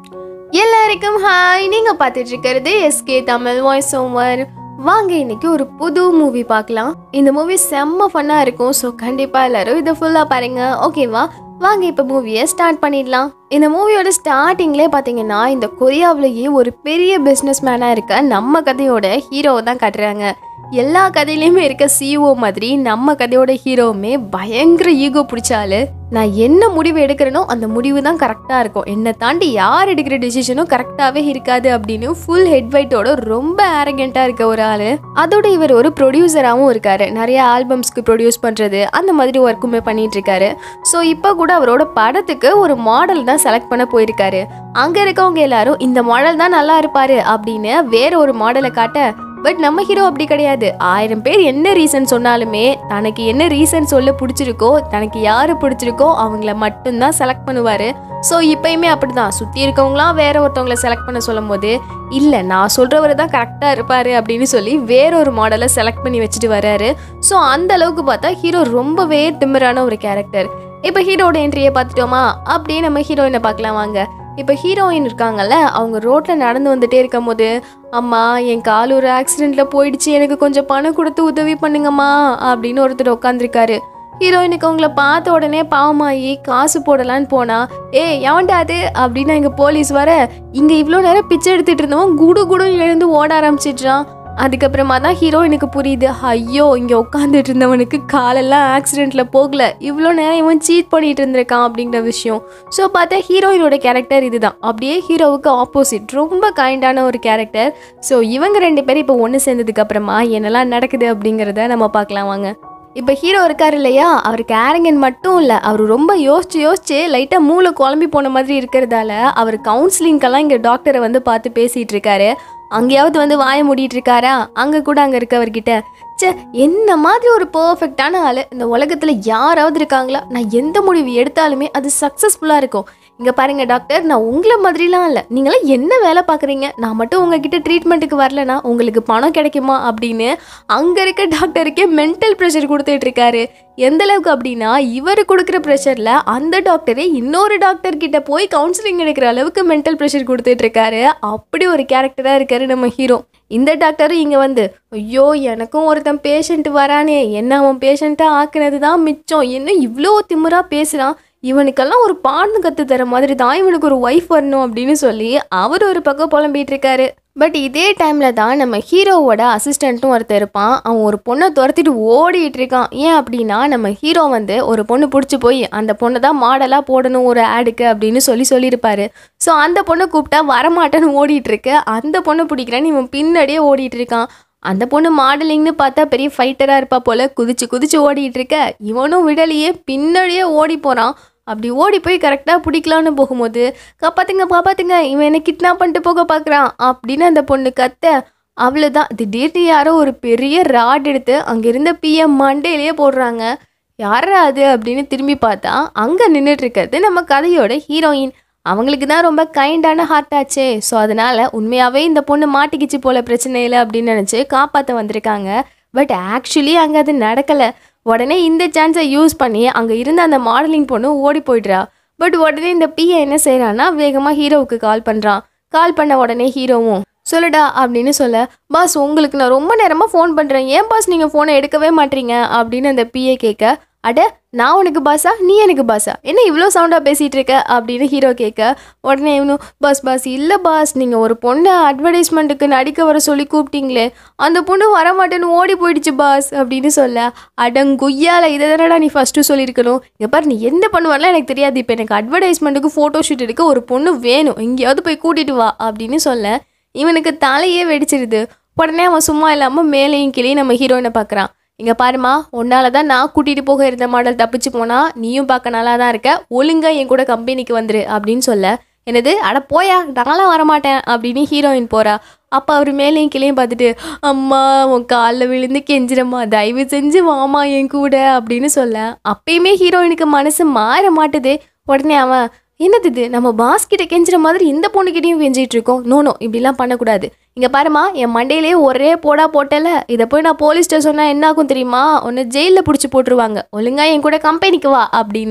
எல்லாருக்கும் ஹாய் நீங்க பார்த்துட்டு இருக்கிறது எஸ்கே தமிழ் வாய்ஸ் ஓவர் வாங்க இன்னைக்கு ஒரு புது மூவி பார்க்கலாம் இந்த மூவி செம்ம ஃபன்னா இருக்கும் ஸோ கண்டிப்பா எல்லாரும் இதை ஃபுல்லா பாருங்க ஓகேவா வாங்க இப்போ மூவியை ஸ்டார்ட் பண்ணிடலாம் இந்த மூவியோட ஸ்டார்டிங்லேயே பார்த்தீங்கன்னா இந்த கொரியாவிலேயே ஒரு பெரிய பிஸ்னஸ் மேனாக இருக்க நம்ம கதையோட ஹீரோவை தான் காட்டுறாங்க எல்லா கதையிலையுமே இருக்க சிஓ மாதிரி நம்ம கதையோட ஹீரோவுமே பயங்கர ஈகோ பிடிச்சாலு நான் என்ன முடிவு எடுக்கிறேனோ அந்த முடிவு தான் கரெக்டாக இருக்கும் என்னை தாண்டி யார் எடுக்கிற டிசிஷனும் கரெக்டாகவே இருக்காது அப்படின்னு ஃபுல் ஹெட் வெயிட்டோட ரொம்ப ஆரகெண்ட்டாக இருக்க ஒரு ஆள் அதோட இவர் ஒரு ப்ரொடியூசராகவும் இருக்காரு நிறைய ஆல்பம்ஸ்க்கு ப்ரொடியூஸ் பண்ணுறது அந்த மாதிரி ஒர்க்குமே பண்ணிட்டு இருக்காரு ஸோ இப்போ கூட அவரோட படத்துக்கு ஒரு மாடல் தான் செலக்ட் பண்ண போயிருக்காரு அங்கே இருக்கவங்க எல்லாரும் இந்த மாடல் தான் நல்லா இருப்பாரு அப்படின்னு வேற ஒரு மாடலை காட்ட பட் நம்ம ஹீரோ அப்படி கிடையாது ஆயிரம் பேர் என்ன ரீசன் சொன்னாலுமே தனக்கு என்ன ரீசன் சொல்ல பிடிச்சிருக்கோ தனக்கு யாரு பிடிச்சிருக்கோ அவங்கள மட்டும்தான் செலக்ட் பண்ணுவாரு ஸோ இப்பயுமே அப்படிதான் சுற்றி இருக்கவங்களாம் வேற ஒருத்தவங்கள செலக்ட் பண்ண சொல்லும் போது இல்லை நான் சொல்கிறவர் தான் கரெக்டாக இருப்பாரு அப்படின்னு சொல்லி வேற ஒரு மாடலை செலக்ட் பண்ணி வச்சுட்டு வராரு ஸோ அந்த அளவுக்கு பார்த்தா ஹீரோ ரொம்பவே திமிரான ஒரு கேரக்டர் இப்போ ஹீரோட என்ட்ரியை பார்த்துட்டோமா அப்படியே நம்ம ஹீரோயினை பார்க்கலாம் வாங்க இப்போ ஹீரோயின் இருக்காங்கல்ல அவங்க ரோட்டில் நடந்து வந்துட்டே இருக்கும் போது அம்மா என் கால் ஒரு ஆக்சிடெண்ட்டில் போயிடுச்சு எனக்கு கொஞ்சம் பணம் கொடுத்து உதவி பண்ணுங்கம்மா அப்படின்னு ஒருத்தர் உட்காந்துருக்காரு ஹீரோயினுக்கு அவங்கள பார்த்த உடனே பாவமாயி காசு போடலான்னு போனா ஏ எவன்டா அது அப்படின்னு எங்கள் போலீஸ் வர இங்கே இவ்வளோ நேரம் பிச்சை எடுத்துட்டு இருந்தவன் குடு குடுன்னு எழுந்து ஓட ஆரம்பிச்சிட்றான் அதுக்கப்புறமா தான் ஹீரோயினுக்கு புரியுது ஐயோ இங்கே உட்காந்துட்டு இருந்தவனுக்கு காலெல்லாம் ஆக்சிடெண்ட்டில் போகல இவ்வளோ நேரம் இவன் சீட் பண்ணிட்டு இருந்திருக்கான் அப்படிங்கிற விஷயம் ஸோ பார்த்தா ஹீரோயினோட கேரக்டர் இதுதான் அப்படியே ஹீரோவுக்கு ஆப்போசிட் ரொம்ப கைண்டான ஒரு கேரக்டர் ஸோ இவங்க ரெண்டு பேரும் இப்போ ஒன்று சேர்ந்ததுக்கு அப்புறமா என்னெல்லாம் நடக்குது அப்படிங்கிறத நம்ம பார்க்கலாம் வாங்க இப்போ ஹீரோ இருக்கார் இல்லையா அவருக்கு ஆரங்கன் மட்டும் இல்லை அவர் ரொம்ப யோசிச்சு யோசிச்சு லைட்டாக மூளை குழம்பி போன மாதிரி இருக்கிறதால அவர் கவுன்சிலிங்க்கெல்லாம் இங்கே டாக்டரை வந்து பார்த்து பேசிகிட்டு இருக்காரு அங்கேயாவது வந்து வாய மூடிட்டு இருக்காரா அங்கே கூட அங்கே இருக்கவர்கிட்ட ச்சே என்ன மாதிரி ஒரு பர்ஃபெக்டான ஆள் இந்த உலகத்தில் யாராவது இருக்காங்களா நான் எந்த முடிவு எடுத்தாலுமே அது சக்ஸஸ்ஃபுல்லாக இருக்கும் இங்கே பாருங்க டாக்டர் நான் உங்களை மாதிரிலாம் இல்லை நீங்களாம் என்ன வேலை பார்க்குறீங்க நான் மட்டும் உங்ககிட்ட ட்ரீட்மெண்ட்டுக்கு வரலனா உங்களுக்கு பணம் கிடைக்குமா அப்படின்னு அங்கே இருக்க டாக்டருக்கே மென்டல் ப்ரெஷர் கொடுத்துட்டு இருக்காரு எந்த அளவுக்கு அப்படின்னா இவர் கொடுக்குற ப்ரெஷரில் அந்த டாக்டரே இன்னொரு டாக்டர் கிட்ட போய் கவுன்சிலிங் எடுக்கிற அளவுக்கு மென்டல் ப்ரெஷர் கொடுத்துட்டு இருக்காரு அப்படி ஒரு கேரக்டராக இருக்காரு நம்ம ஹீரோ இந்த டாக்டரும் இங்கே வந்து ஐயோ எனக்கும் ஒருத்தன் பேஷண்ட் வரானே என்ன அவன் பேஷண்ட்டாக ஆக்குனது தான் மிச்சம் என்ன இவ்வளோ திமிரா பேசுகிறான் இவனுக்கெல்லாம் ஒரு பாடம் கற்று தர மாதிரி தான் இவனுக்கு ஒரு ஒய்ஃப் வரணும் அப்படின்னு சொல்லி அவர் ஒரு பக்கம் புலம்பிட்டு இருக்காரு பட் இதே டைமில் தான் நம்ம ஹீரோவோட அசிஸ்டண்ட்டும் ஒருத்தர் இருப்பான் அவன் ஒரு பொண்ணை துரத்திட்டு ஓடிட்டு இருக்கான் ஏன் அப்படின்னா நம்ம ஹீரோ வந்து ஒரு பொண்ணு பிடிச்சி போய் அந்த பொண்ணை தான் மாடலாக போடணும் ஒரு ஆடுக்கு அப்படின்னு சொல்லி சொல்லியிருப்பாரு ஸோ அந்த பொண்ணை கூப்பிட்டா வரமாட்டேன்னு ஓடிட்டு இருக்கு அந்த பொண்ணை பிடிக்கிறேன்னு இவன் பின்னாடியே ஓடிட்டு இருக்கான் அந்த பொண்ணு மாடலிங்னு பார்த்தா பெரிய ஃபைட்டராக இருப்பா போல குதிச்சு குதிச்சு ஓடிட்டு இருக்க இவனும் விடலையே பின்னாடியே ஓடி போகிறான் அப்படி ஓடி போய் கரெக்டாக பிடிக்கலான்னு போகும்போது காப்பாத்துங்க காப்பாத்துங்க இவன் என்னை கிட்னாப் பண்ணிட்டு போக பார்க்குறான் அப்படின்னு அந்த பொண்ணு கத்த அவ்வளோதான் திடீர்னு யாரோ ஒரு பெரிய ராட் எடுத்து அங்கே இருந்த பிஎம் மண்டையிலேயே போடுறாங்க யாரா அது அப்படின்னு திரும்பி பார்த்தா அங்கே நின்றுட்டு இருக்கிறது நம்ம கதையோட ஹீரோயின் அவங்களுக்கு தான் ரொம்ப கைண்டான ஹார்ட் ஆச்சே ஸோ அதனால உண்மையாகவே இந்த பொண்ணு மாட்டிக்கிச்சு போல பிரச்சனை இல்லை அப்படின்னு நினச்சி காப்பாற்ற வந்திருக்காங்க பட் ஆக்சுவலி அங்கே அது நடக்கலை உடனே இந்த சான்ஸை யூஸ் பண்ணி அங்கே இருந்த அந்த மாடலிங் பொண்ணு ஓடி போயிடுறா பட் உடனே இந்த பிஏ என்ன செய்கிறான்னா வேகமாக ஹீரோவுக்கு கால் பண்ணுறான் கால் பண்ண உடனே ஹீரோவும் சொல்லுடா அப்படின்னு சொல்ல பாஸ் உங்களுக்கு நான் ரொம்ப நேரமாக ஃபோன் பண்ணுறேன் ஏன் பாஸ் நீங்கள் ஃபோனை எடுக்கவே மாட்டீங்க அப்படின்னு அந்த பிஏ கேட்க அட நான் உனக்கு பாஸா நீ எனக்கு பாஸா என்ன இவ்வளோ சவுண்டாக பேசிகிட்டு இருக்க அப்படின்னு ஹீரோ கேட்க உடனே இவனும் பாஸ் பாஸ் இல்லை பாஸ் நீங்கள் ஒரு பொண்ணை அட்வர்டைஸ்மெண்ட்டுக்கு நடிக்க வர சொல்லி கூப்பிட்டீங்களே அந்த பொண்ணு வரமாட்டேன்னு ஓடி போயிடுச்சு பாஸ் அப்படின்னு சொல்ல அடங்குய்யால இதை தானடா நீ ஃபஸ்ட்டு சொல்லியிருக்கணும் இங்கே பாரு நீ என்ன பண்ணுவார்லாம் எனக்கு தெரியாது இப்போ எனக்கு அட்வர்டைஸ்மெண்ட்டுக்கு ஃபோட்டோ ஷூட் எடுக்க ஒரு பொண்ணு வேணும் எங்கேயாவது போய் கூட்டிகிட்டு வா அப்படின்னு சொல்ல இவனுக்கு தலையே வெடிச்சிருது உடனே அவன் சும்மா இல்லாமல் மேலேயும் கீழே நம்ம ஹீரோயினை பார்க்குறான் இங்கே பாருமா உன்னால தான் நான் கூட்டிகிட்டு போக இருந்த மாடல் தப்பிச்சு போனா நீயும் பார்க்க நல்லா தான் இருக்க ஒழுங்கா என் கூட கம்பெனிக்கு வந்துரு அப்படின்னு சொல்ல என்னது அட போயா நான்லாம் வரமாட்டேன் அப்படின்னு ஹீரோயின் போறா அப்போ அவர் மேலேயும் கீழேயும் பார்த்துட்டு அம்மா உன் காலில் விழுந்து கெஞ்சிரம்மா தயவு செஞ்சு வாமா என் கூட அப்படின்னு சொல்ல அப்பயுமே ஹீரோயினுக்கு மனசு மாற மாட்டுது உடனே அவன் என்னது இது நம்ம பாஸ் கிட்ட கெஞ்சுற மாதிரி இந்த பொண்ணுக்கிட்டையும் கெஞ்சிட்டு இருக்கோம் நோ நோ இப்படிலாம் பண்ணக்கூடாது இங்கே பாருமா என் மண்டையிலே ஒரே போடா போட்டல இதை போய் நான் போலீஸ்கிட்ட சொன்னால் என்ன ஆகும் தெரியுமா உன்னை ஜெயிலில் பிடிச்சி போட்டுருவாங்க ஒழுங்கா என் கூட கம்பெனிக்கு வா அப்படின்னு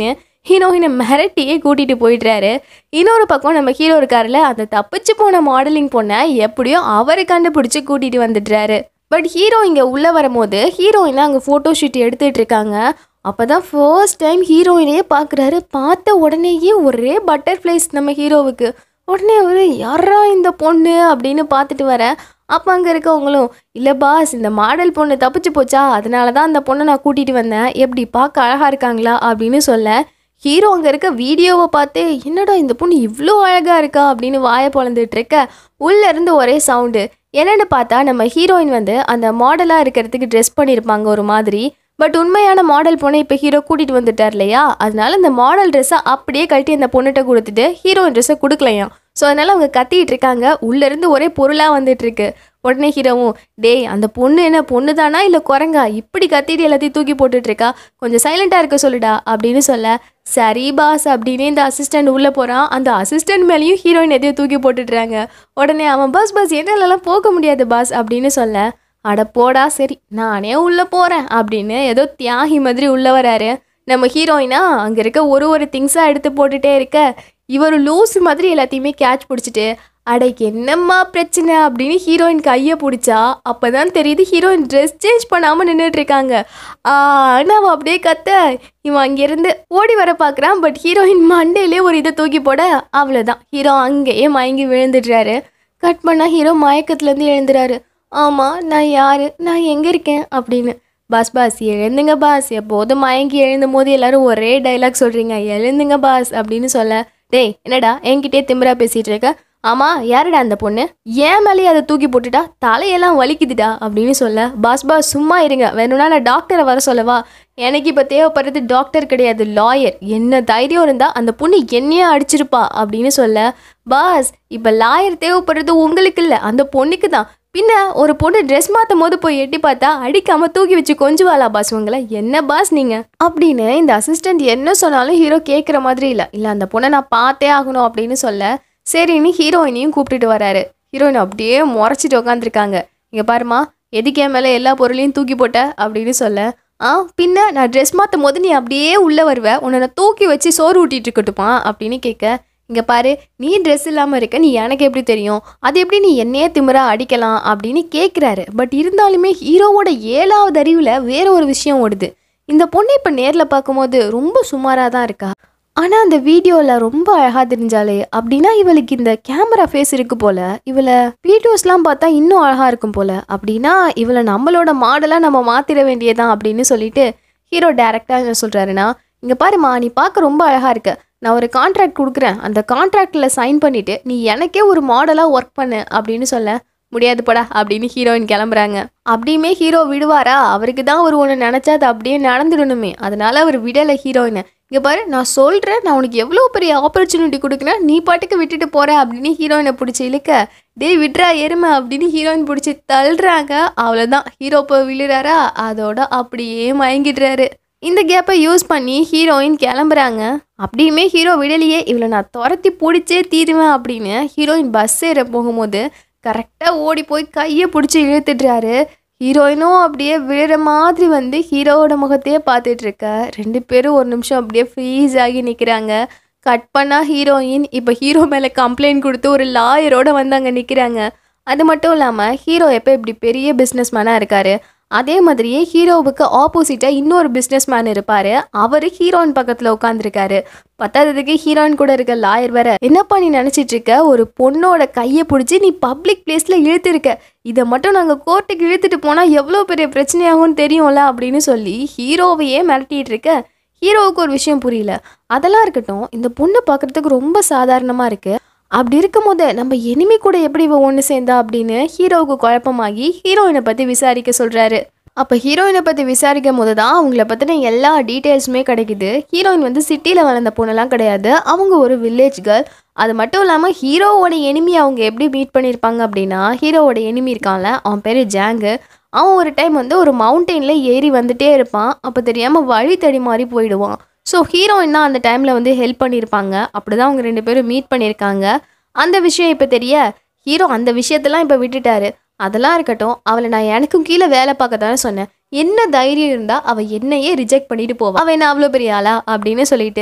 ஹீரோயினை மிரட்டியே கூட்டிகிட்டு போயிடுறாரு இன்னொரு பக்கம் நம்ம ஹீரோ இருக்காருல்ல அந்த தப்பிச்சு போன மாடலிங் பொண்ணை எப்படியோ அவரை கண்டுபிடிச்சி கூட்டிகிட்டு வந்துடுறாரு பட் ஹீரோ இங்கே உள்ளே வரும்போது ஹீரோயினை அங்கே ஃபோட்டோ ஷூட் எடுத்துகிட்டு இருக்காங்க அப்போ தான் ஃபர்ஸ்ட் டைம் ஹீரோயினையே பார்க்குறாரு பார்த்த உடனேயே ஒரே பட்டர்ஃப்ளைஸ் நம்ம ஹீரோவுக்கு உடனே அவர் யாரா இந்த பொண்ணு அப்படின்னு பார்த்துட்டு வரேன் அப்போ அங்கே இருக்கவங்களும் இல்லை பாஸ் இந்த மாடல் பொண்ணு தப்பிச்சு போச்சா அதனால தான் அந்த பொண்ணை நான் கூட்டிகிட்டு வந்தேன் எப்படி பார்க்க அழகாக இருக்காங்களா அப்படின்னு சொல்ல ஹீரோ அங்கே இருக்க வீடியோவை பார்த்து என்னடா இந்த பொண்ணு இவ்வளோ அழகாக இருக்கா அப்படின்னு வாயை பொழந்துட்டு இருக்க உள்ளேருந்து ஒரே சவுண்டு என்னென்னு பார்த்தா நம்ம ஹீரோயின் வந்து அந்த மாடலாக இருக்கிறதுக்கு ட்ரெஸ் பண்ணியிருப்பாங்க ஒரு மாதிரி பட் உண்மையான மாடல் பொண்ணை இப்போ ஹீரோ கூட்டிகிட்டு வந்துட்டார் இல்லையா அதனால இந்த மாடல் ட்ரெஸ்ஸை அப்படியே கழட்டி அந்த பொண்ணுகிட்ட கொடுத்துட்டு ஹீரோயின் ட்ரெஸ்ஸை கொடுக்கலையாம் ஸோ அதனால் அவங்க கத்திட்டு இருக்காங்க உள்ளேருந்து ஒரே பொருளாக வந்துட்டு இருக்கு உடனே ஹீரோவும் டேய் அந்த பொண்ணு என்ன பொண்ணு தானா இல்லை குரங்கா இப்படி கத்திட்டு எல்லாத்தையும் தூக்கி போட்டுட்டு இருக்கா கொஞ்சம் சைலண்டாக இருக்க சொல்லுடா அப்படின்னு சொல்ல சரி பாஸ் அப்படின்னு இந்த அசிஸ்டன்ட் உள்ளே போகிறான் அந்த அசிஸ்டன்ட் மேலேயும் ஹீரோயின் எதையும் தூக்கி போட்டுடுறாங்க உடனே அவன் பாஸ் பாஸ் என்னாலலாம் போக முடியாது பாஸ் அப்படின்னு சொல்ல அட போடா சரி நானே உள்ளே போகிறேன் அப்படின்னு ஏதோ தியாகி மாதிரி உள்ளே வராரு நம்ம ஹீரோயினா அங்கே இருக்க ஒரு ஒரு திங்ஸாக எடுத்து போட்டுட்டே இருக்க இவர் லூஸ் மாதிரி எல்லாத்தையுமே கேட்ச் பிடிச்சிட்டு அடைக்கு என்னம்மா பிரச்சனை அப்படின்னு ஹீரோயின் கையை பிடிச்சா அப்போ தான் தெரியுது ஹீரோயின் ட்ரெஸ் சேஞ்ச் பண்ணாமல் நின்றுட்டு இருக்காங்க ஆனால் அவள் அப்படியே கத்த இவன் அங்கேருந்து ஓடி வர பார்க்குறான் பட் ஹீரோயின் மண்டையிலே ஒரு இதை தூக்கி போட அவ்வளோதான் ஹீரோ அங்கேயே மயங்கி விழுந்துடுறாரு கட் பண்ணால் ஹீரோ மயக்கத்துலேருந்து எழுந்துறாரு ஆமாம் நான் யார் நான் எங்கே இருக்கேன் அப்படின்னு பாஸ் பாஸ் எழுந்துங்க பாஸ் எப்போதும் மயங்கி எழுந்தும் போது எல்லாரும் ஒரே டைலாக் சொல்கிறீங்க எழுந்துங்க பாஸ் அப்படின்னு சொல்ல டேய் என்னடா என்கிட்டயே திமிரா பேசிகிட்டு இருக்க ஆமாம் யாருடா அந்த பொண்ணு ஏன் மேலேயே அதை தூக்கி போட்டுட்டா தலையெல்லாம் வலிக்குதுடா அப்படின்னு சொல்ல பாஸ் பாஸ் சும்மா இருங்க வேணும்னா நான் டாக்டரை வர சொல்லவா எனக்கு இப்போ தேவைப்படுறது டாக்டர் கிடையாது லாயர் என்ன தைரியம் இருந்தால் அந்த பொண்ணு என்னையே அடிச்சிருப்பா அப்படின்னு சொல்ல பாஸ் இப்போ லாயர் தேவைப்படுறது உங்களுக்கு இல்லை அந்த பொண்ணுக்கு தான் பின்ன ஒரு பொண்ணு ட்ரெஸ் மாற்றும் போது போய் எட்டி பார்த்தா அடிக்காம தூக்கி வச்சு கொஞ்சுவாளா பாஸ் உங்களை என்ன பாஸ் நீங்க அப்படின்னு இந்த அசிஸ்டன்ட் என்ன சொன்னாலும் ஹீரோ கேட்குற மாதிரி இல்லை இல்லை அந்த பொண்ணை நான் பார்த்தே ஆகணும் அப்படின்னு சொல்ல சரின்னு ஹீரோயினையும் கூப்பிட்டுட்டு வராரு ஹீரோயின் அப்படியே முறைச்சிட்டு உட்காந்துருக்காங்க இங்கே பாருமா எதுக்கு என் மேலே எல்லா பொருளையும் தூக்கி போட்ட அப்படின்னு சொல்ல ஆ பின்ன நான் ட்ரெஸ் மாற்றும் போது நீ அப்படியே உள்ளே வருவ உன்னை நான் தூக்கி வச்சு சோறு ஊட்டிட்டு இருக்கட்டுமா அப்படின்னு கேட்க இங்கே பாரு நீ ட்ரெஸ் இல்லாமல் இருக்க நீ எனக்கு எப்படி தெரியும் அது எப்படி நீ என்னையே திமிரா அடிக்கலாம் அப்படின்னு கேட்குறாரு பட் இருந்தாலுமே ஹீரோவோட ஏழாவது அறிவில் வேற ஒரு விஷயம் ஓடுது இந்த பொண்ணை இப்போ நேரில் பார்க்கும்போது ரொம்ப சுமாராக தான் இருக்கா ஆனால் அந்த வீடியோவில் ரொம்ப அழகாக தெரிஞ்சாலே அப்படின்னா இவளுக்கு இந்த கேமரா ஃபேஸ் இருக்கு போல இவளை வீடியோஸ்லாம் பார்த்தா இன்னும் அழகாக இருக்கும் போல அப்படின்னா இவளை நம்மளோட மாடலாக நம்ம மாற்றிட வேண்டியதான் அப்படின்னு சொல்லிட்டு ஹீரோ டேரெக்டாக என்ன சொல்கிறாருன்னா இங்கே பாருமா நீ பார்க்க ரொம்ப அழகாக இருக்க நான் ஒரு கான்ட்ராக்ட் கொடுக்குறேன் அந்த கான்ட்ராக்டில் சைன் பண்ணிவிட்டு நீ எனக்கே ஒரு மாடலாக ஒர்க் பண்ணு அப்படின்னு சொல்ல முடியாது போடா அப்படின்னு ஹீரோயின் கிளம்புறாங்க அப்படியுமே ஹீரோ விடுவாரா அவருக்கு தான் ஒரு ஒன்று நினச்சா அது அப்படியே நடந்துடணுமே அதனால அவர் விடலை ஹீரோயினை இங்கே பாரு நான் சொல்கிறேன் நான் உனக்கு எவ்வளோ பெரிய ஆப்பர்ச்சுனிட்டி கொடுக்குறேன் நீ பாட்டுக்கு விட்டுட்டு போகிற அப்படின்னு ஹீரோயினை பிடிச்சி இழுக்க டேய் விட்றா எருமை அப்படின்னு ஹீரோயின் பிடிச்சி தள்ளுறாங்க அவ்வளோதான் ஹீரோ போய் விழுறாரா அதோட அப்படியே மயங்கிடுறாரு இந்த கேப்பை யூஸ் பண்ணி ஹீரோயின் கிளம்புறாங்க அப்படியுமே ஹீரோ விடலையே இவளை நான் துரத்தி பிடிச்சே தீருவேன் அப்படின்னு ஹீரோயின் பஸ் ஏற போகும்போது கரெக்டாக ஓடி போய் கையை பிடிச்சி இழுத்துடுறாரு ஹீரோயினும் அப்படியே விழுற மாதிரி வந்து ஹீரோவோட முகத்தையே பார்த்துட்டு இருக்க ரெண்டு பேரும் ஒரு நிமிஷம் அப்படியே ஃப்ரீஸ் ஆகி நிற்கிறாங்க கட் பண்ணா ஹீரோயின் இப்போ ஹீரோ மேலே கம்ப்ளைண்ட் கொடுத்து ஒரு லாயரோட வந்து அங்கே நிற்கிறாங்க அது மட்டும் இல்லாமல் ஹீரோ எப்போ இப்படி பெரிய பிஸ்னஸ் மேனாக இருக்காரு அதே மாதிரியே ஹீரோவுக்கு ஆப்போசிட்டாக இன்னொரு பிஸ்னஸ் மேன் இருப்பார் அவர் ஹீரோயின் பக்கத்தில் உட்காந்துருக்காரு பத்தாததுக்கு ஹீரோயின் கூட இருக்க லாயர் வேற என்னப்பா நீ நினச்சிட்டு இருக்க ஒரு பொண்ணோட கையை பிடிச்சி நீ பப்ளிக் பிளேஸில் இழுத்துருக்க இதை மட்டும் நாங்கள் கோர்ட்டுக்கு இழுத்துட்டு போனால் எவ்வளோ பெரிய பிரச்சனையாகும்னு தெரியும்ல அப்படின்னு சொல்லி ஹீரோவையே மிரட்டிட்டு இருக்க ஹீரோவுக்கு ஒரு விஷயம் புரியல அதெல்லாம் இருக்கட்டும் இந்த பொண்ணு பார்க்குறதுக்கு ரொம்ப சாதாரணமாக இருக்கு அப்படி இருக்கும்போது நம்ம எனிமி கூட எப்படி இவ ஒன்று சேர்ந்தா அப்படின்னு ஹீரோவுக்கு குழப்பமாகி ஹீரோயினை பற்றி விசாரிக்க சொல்கிறாரு அப்போ ஹீரோயினை பற்றி விசாரிக்கும் போது தான் அவங்கள பற்றின எல்லா டீட்டெயில்ஸுமே கிடைக்குது ஹீரோயின் வந்து சிட்டியில் வளர்ந்த பொண்ணெல்லாம் கிடையாது அவங்க ஒரு வில்லேஜ் கேர்ள் அது மட்டும் இல்லாமல் ஹீரோவோட எனிமி அவங்க எப்படி மீட் பண்ணியிருப்பாங்க அப்படின்னா ஹீரோவோட எனிமி இருக்கான்ல அவன் பேர் ஜாங்கு அவன் ஒரு டைம் வந்து ஒரு மவுண்டெயினில் ஏறி வந்துட்டே இருப்பான் அப்போ தெரியாமல் வழி தடி மாறி போயிடுவான் ஸோ ஹீரோயின் தான் அந்த டைமில் வந்து ஹெல்ப் பண்ணியிருப்பாங்க அப்படி தான் அவங்க ரெண்டு பேரும் மீட் பண்ணியிருக்காங்க அந்த விஷயம் இப்போ தெரிய ஹீரோ அந்த விஷயத்தெல்லாம் இப்போ விட்டுட்டாரு அதெல்லாம் இருக்கட்டும் அவளை நான் எனக்கும் கீழே வேலை பார்க்க தானே சொன்னேன் என்ன தைரியம் இருந்தால் அவள் என்னையே ரிஜெக்ட் பண்ணிட்டு போவா அவள் என்ன அவ்வளோ பெரிய ஆளா அப்படின்னு சொல்லிட்டு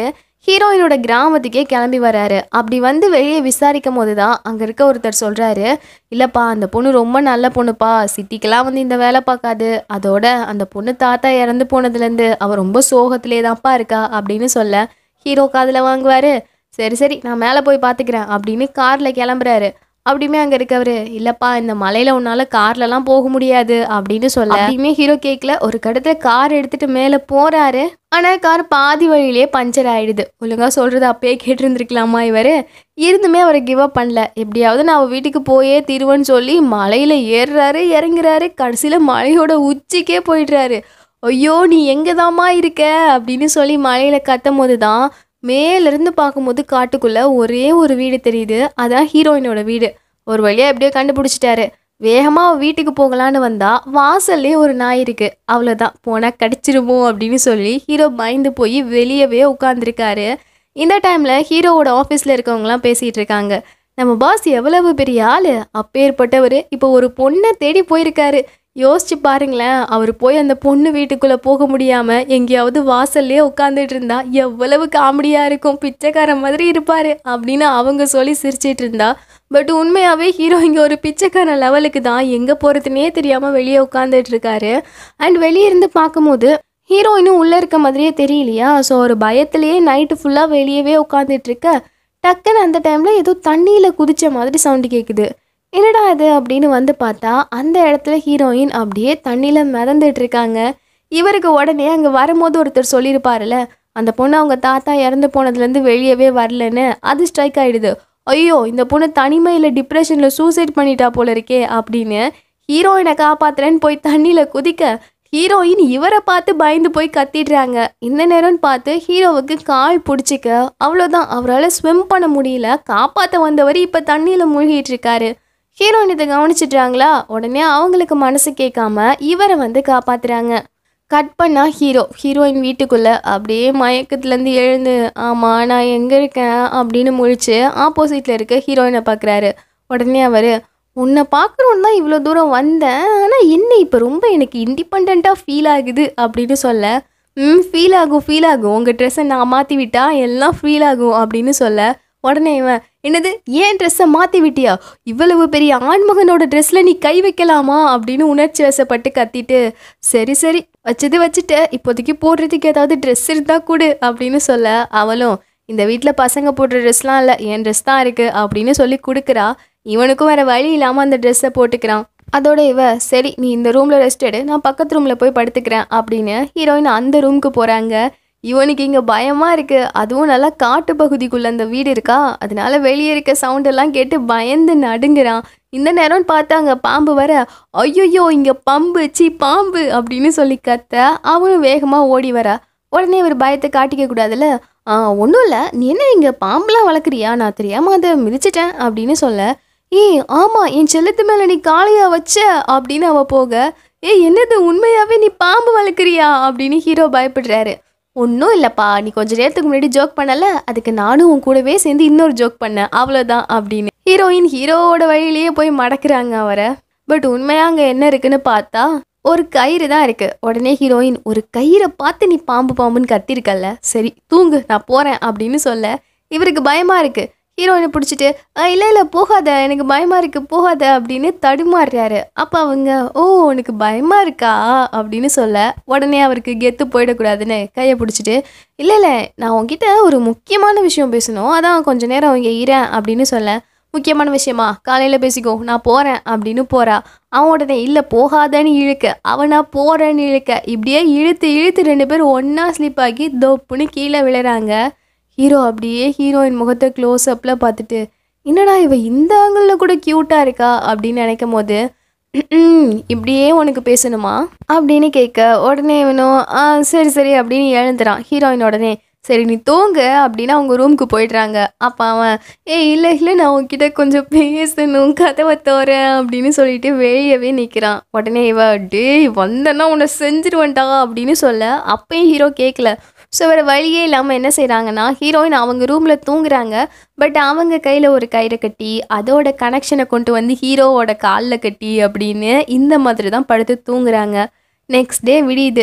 ஹீரோயினோட கிராமத்துக்கே கிளம்பி வராரு அப்படி வந்து வெளியே விசாரிக்கும் போது தான் அங்கே இருக்க ஒருத்தர் சொல்கிறாரு இல்லைப்பா அந்த பொண்ணு ரொம்ப நல்ல பொண்ணுப்பா சிட்டிக்கெல்லாம் வந்து இந்த வேலை பார்க்காது அதோட அந்த பொண்ணு தாத்தா இறந்து போனதுலேருந்து அவள் ரொம்ப சோகத்திலே தான்ப்பா இருக்கா அப்படின்னு சொல்ல ஹீரோ காதில் வாங்குவார் சரி சரி நான் மேலே போய் பார்த்துக்கிறேன் அப்படின்னு காரில் கிளம்புறாரு அப்படியுமே அங்கே இருக்கவர் இல்லைப்பா இந்த மலையில் உன்னால் கார்லலாம் போக முடியாது அப்படின்னு சொல்ல அப்படியுமே ஹீரோ கேட்கல ஒரு கடத்தில் கார் எடுத்துட்டு மேலே போகிறாரு ஆனால் கார் பாதி வழியிலே பஞ்சர் ஆயிடுது ஒழுங்காக சொல்கிறது அப்பயே கேட்டிருந்துருக்கலாமா இவர் இருந்துமே அவர் கிவ் அப் பண்ணல எப்படியாவது நான் அவ வீட்டுக்கு போயே தீருவேன்னு சொல்லி மலையில் ஏறுறாரு இறங்குறாரு கடைசியில் மலையோட உச்சிக்கே போயிடுறாரு ஐயோ நீ எங்கதாம்மா இருக்க அப்படின்னு சொல்லி மலையில் கத்தும் போது தான் மேலேருந்து பார்க்கும்போது காட்டுக்குள்ளே ஒரே ஒரு வீடு தெரியுது அதான் ஹீரோயினோட வீடு ஒரு வழியாக எப்படியோ கண்டுபிடிச்சிட்டாரு வேகமாக வீட்டுக்கு போகலான்னு வந்தா வாசல்லே ஒரு நாய் இருக்கு அவ்வளோதான் போனால் கடிச்சிருமோ அப்படின்னு சொல்லி ஹீரோ பயந்து போய் வெளியவே உட்காந்துருக்காரு இந்த டைமில் ஹீரோவோட ஆஃபீஸில் இருக்கவங்கலாம் பேசிகிட்டு இருக்காங்க நம்ம பாஸ் எவ்வளவு பெரிய ஆள் அப்பேற்பட்டவர் இப்போ ஒரு பொண்ணை தேடி போயிருக்காரு யோசிச்சு பாருங்களேன் அவர் போய் அந்த பொண்ணு வீட்டுக்குள்ளே போக முடியாமல் எங்கேயாவது வாசல்லே உட்காந்துட்டு இருந்தா எவ்வளவு காமெடியாக இருக்கும் பிச்சைக்காரன் மாதிரி இருப்பார் அப்படின்னு அவங்க சொல்லி சிரிச்சிட்டு இருந்தா பட் உண்மையாகவே ஹீரோ இங்கே ஒரு பிச்சைக்காரன் லெவலுக்கு தான் எங்கே போகிறதுனே தெரியாமல் வெளியே உட்காந்துட்டு இருக்காரு அண்ட் வெளியே இருந்து பார்க்கும்போது ஹீரோயினும் உள்ளே இருக்க மாதிரியே தெரியலையா ஸோ ஒரு பயத்திலேயே நைட்டு ஃபுல்லாக வெளியவே உட்காந்துட்டு இருக்க டக்குன்னு அந்த டைமில் ஏதோ தண்ணியில் குதிச்ச மாதிரி சவுண்டு கேட்குது என்னடா இது அப்படின்னு வந்து பார்த்தா அந்த இடத்துல ஹீரோயின் அப்படியே தண்ணியில் மிதந்துட்டு இருக்காங்க இவருக்கு உடனே அங்கே வரும்போது ஒருத்தர் சொல்லியிருப்பாருல்ல அந்த பொண்ணு அவங்க தாத்தா இறந்து போனதுலேருந்து வெளியவே வரலன்னு அது ஸ்ட்ரைக் ஆகிடுது ஐயோ இந்த பொண்ணு தனிமையில் டிப்ரெஷனில் சூசைட் பண்ணிட்டா போல இருக்கே அப்படின்னு ஹீரோயினை காப்பாத்துறேன்னு போய் தண்ணியில் குதிக்க ஹீரோயின் இவரை பார்த்து பயந்து போய் கத்திடுறாங்க இந்த நேரம்னு பார்த்து ஹீரோவுக்கு கால் பிடிச்சிக்க அவ்வளோதான் அவரால் ஸ்விம் பண்ண முடியல காப்பாற்ற வந்தவர் இப்போ தண்ணியில் மூழ்கிட்டு இருக்காரு ஹீரோயின் இதை கவனிச்சிட்றாங்களா உடனே அவங்களுக்கு மனசு கேட்காம இவரை வந்து காப்பாத்துறாங்க கட் பண்ணா ஹீரோ ஹீரோயின் வீட்டுக்குள்ளே அப்படியே மயக்கத்துலேருந்து எழுந்து ஆமாம் நான் எங்கே இருக்கேன் அப்படின்னு முழிச்சு ஆப்போசிட்டில் இருக்க ஹீரோயினை பார்க்குறாரு உடனே அவர் உன்னை பார்க்கணுன்னு தான் இவ்வளோ தூரம் வந்தேன் ஆனால் என்ன இப்போ ரொம்ப எனக்கு இண்டிபெண்ட்டாக ஃபீல் ஆகுது அப்படின்னு சொல்ல ம் ஃபீல் ஆகும் ஃபீல் ஆகும் உங்கள் ட்ரெஸ்ஸை நான் மாற்றி விட்டா எல்லாம் ஃபீல் ஆகும் அப்படின்னு சொல்ல உடனே இவன் என்னது ஏன் ட்ரெஸ்ஸை மாற்றி விட்டியா இவ்வளவு பெரிய ஆண்மகனோட ட்ரெஸ்ஸில் நீ கை வைக்கலாமா அப்படின்னு உணர்ச்சி வசப்பட்டு கத்திட்டு சரி சரி வச்சது வச்சுட்டு இப்போதைக்கு போடுறதுக்கு ஏதாவது ட்ரெஸ் இருந்தால் கொடு அப்படின்னு சொல்ல அவளும் இந்த வீட்டில் பசங்க போடுற ட்ரெஸ்லாம் இல்லை என் ட்ரெஸ் தான் இருக்குது அப்படின்னு சொல்லி கொடுக்குறா இவனுக்கும் வேறு வழி இல்லாமல் அந்த ட்ரெஸ்ஸை போட்டுக்கிறான் அதோட இவ சரி நீ இந்த ரூமில் ரெஸ்ட் எடு நான் பக்கத்து ரூமில் போய் படுத்துக்கிறேன் அப்படின்னு ஹீரோயின் அந்த ரூமுக்கு போகிறாங்க இவனுக்கு இங்கே பயமாக இருக்குது அதுவும் நல்லா காட்டு பகுதிக்குள்ளே அந்த வீடு இருக்கா அதனால வெளியே இருக்க சவுண்டெல்லாம் கேட்டு பயந்து நடுங்குறான் இந்த நேரம்னு பார்த்தா அங்கே பாம்பு வர ஐயோ இங்கே பம்பு சி பாம்பு அப்படின்னு சொல்லி கத்த அவனும் வேகமாக ஓடி வரா உடனே இவர் பயத்தை காட்டிக்க கூடாதுல்ல ஆ ஒன்றும் இல்லை நீ என்ன இங்கே பாம்புலாம் வளர்க்குறியா நான் தெரியாமல் அதை மிதிச்சிட்டேன் அப்படின்னு சொல்ல ஏய் ஆமாம் என் செல்லத்து மேலே நீ காளையா வச்ச அப்படின்னு அவ போக ஏய் என்னது உண்மையாகவே நீ பாம்பு வளர்க்குறியா அப்படின்னு ஹீரோ பயப்படுறாரு ஒன்றும் இல்லைப்பா நீ கொஞ்ச நேரத்துக்கு முன்னாடி ஜோக் பண்ணல அதுக்கு நானும் உன் கூடவே சேர்ந்து இன்னொரு ஜோக் பண்ணேன் அவ்வளோதான் அப்படின்னு ஹீரோயின் ஹீரோவோட வழியிலேயே போய் மடக்குறாங்க அவரை பட் உண்மையாக அங்கே என்ன இருக்குன்னு பார்த்தா ஒரு கயிறு தான் இருக்கு உடனே ஹீரோயின் ஒரு கயிறை பார்த்து நீ பாம்பு பாம்புன்னு கத்திருக்கல்ல சரி தூங்கு நான் போகிறேன் அப்படின்னு சொல்ல இவருக்கு பயமாக இருக்கு ஹீரோயினை பிடிச்சிட்டு இல்லை இல்லை போகாத எனக்கு பயமாக இருக்கு போகாத அப்படின்னு தடுமாறுறாரு அப்போ அவங்க ஓ உனக்கு பயமாக இருக்கா அப்படின்னு சொல்ல உடனே அவருக்கு கெத்து போயிடக்கூடாதுன்னு கையை பிடிச்சிட்டு இல்லை இல்லை நான் உன்கிட்ட ஒரு முக்கியமான விஷயம் பேசணும் அதான் கொஞ்ச நேரம் இங்கே இரேன் அப்படின்னு சொல்ல முக்கியமான விஷயமா காலையில் பேசிக்கோ நான் போகிறேன் அப்படின்னு போகிறா அவன் உடனே இல்லை போகாதன்னு இழுக்க அவனா போகிறேன்னு இழுக்க இப்படியே இழுத்து இழுத்து ரெண்டு பேரும் ஒன்றா ஸ்லிப் ஆகி தொப்புன்னு கீழே விழுறாங்க ஹீரோ அப்படியே ஹீரோயின் முகத்தை க்ளோஸ் அப்பில் பார்த்துட்டு என்னடா இவ இந்த ஆங்கிளில் கூட க்யூட்டாக இருக்கா அப்படின்னு நினைக்கும் போது "ம்ம், இப்படியே உனக்கு பேசணுமா அப்படின்னு கேட்க உடனே இவனும் ஆ சரி சரி அப்படின்னு எழுந்துறான் ஹீரோயின் உடனே சரி நீ தூங்கு அப்படின்னு அவங்க ரூமுக்கு போயிடுறாங்க அப்போ அவன் ஏய் இல்லை இல்லை நான் உன்கிட்ட கொஞ்சம் பேசணும் கதவை தோற அப்படின்னு சொல்லிட்டு வெளியவே நிற்கிறான் உடனே இவ டேய் வந்தேன்னா உன்னை செஞ்சிருவேன்டா அப்படின்னு சொல்ல அப்பயும் ஹீரோ கேட்கல ஸோ வேறு வழியே இல்லாமல் என்ன செய்கிறாங்கன்னா ஹீரோயின் அவங்க ரூமில் தூங்குறாங்க பட் அவங்க கையில் ஒரு கயிறை கட்டி அதோட கனெக்ஷனை கொண்டு வந்து ஹீரோவோட காலில் கட்டி அப்படின்னு இந்த மாதிரி தான் படுத்து தூங்குறாங்க நெக்ஸ்ட் டே விடியுது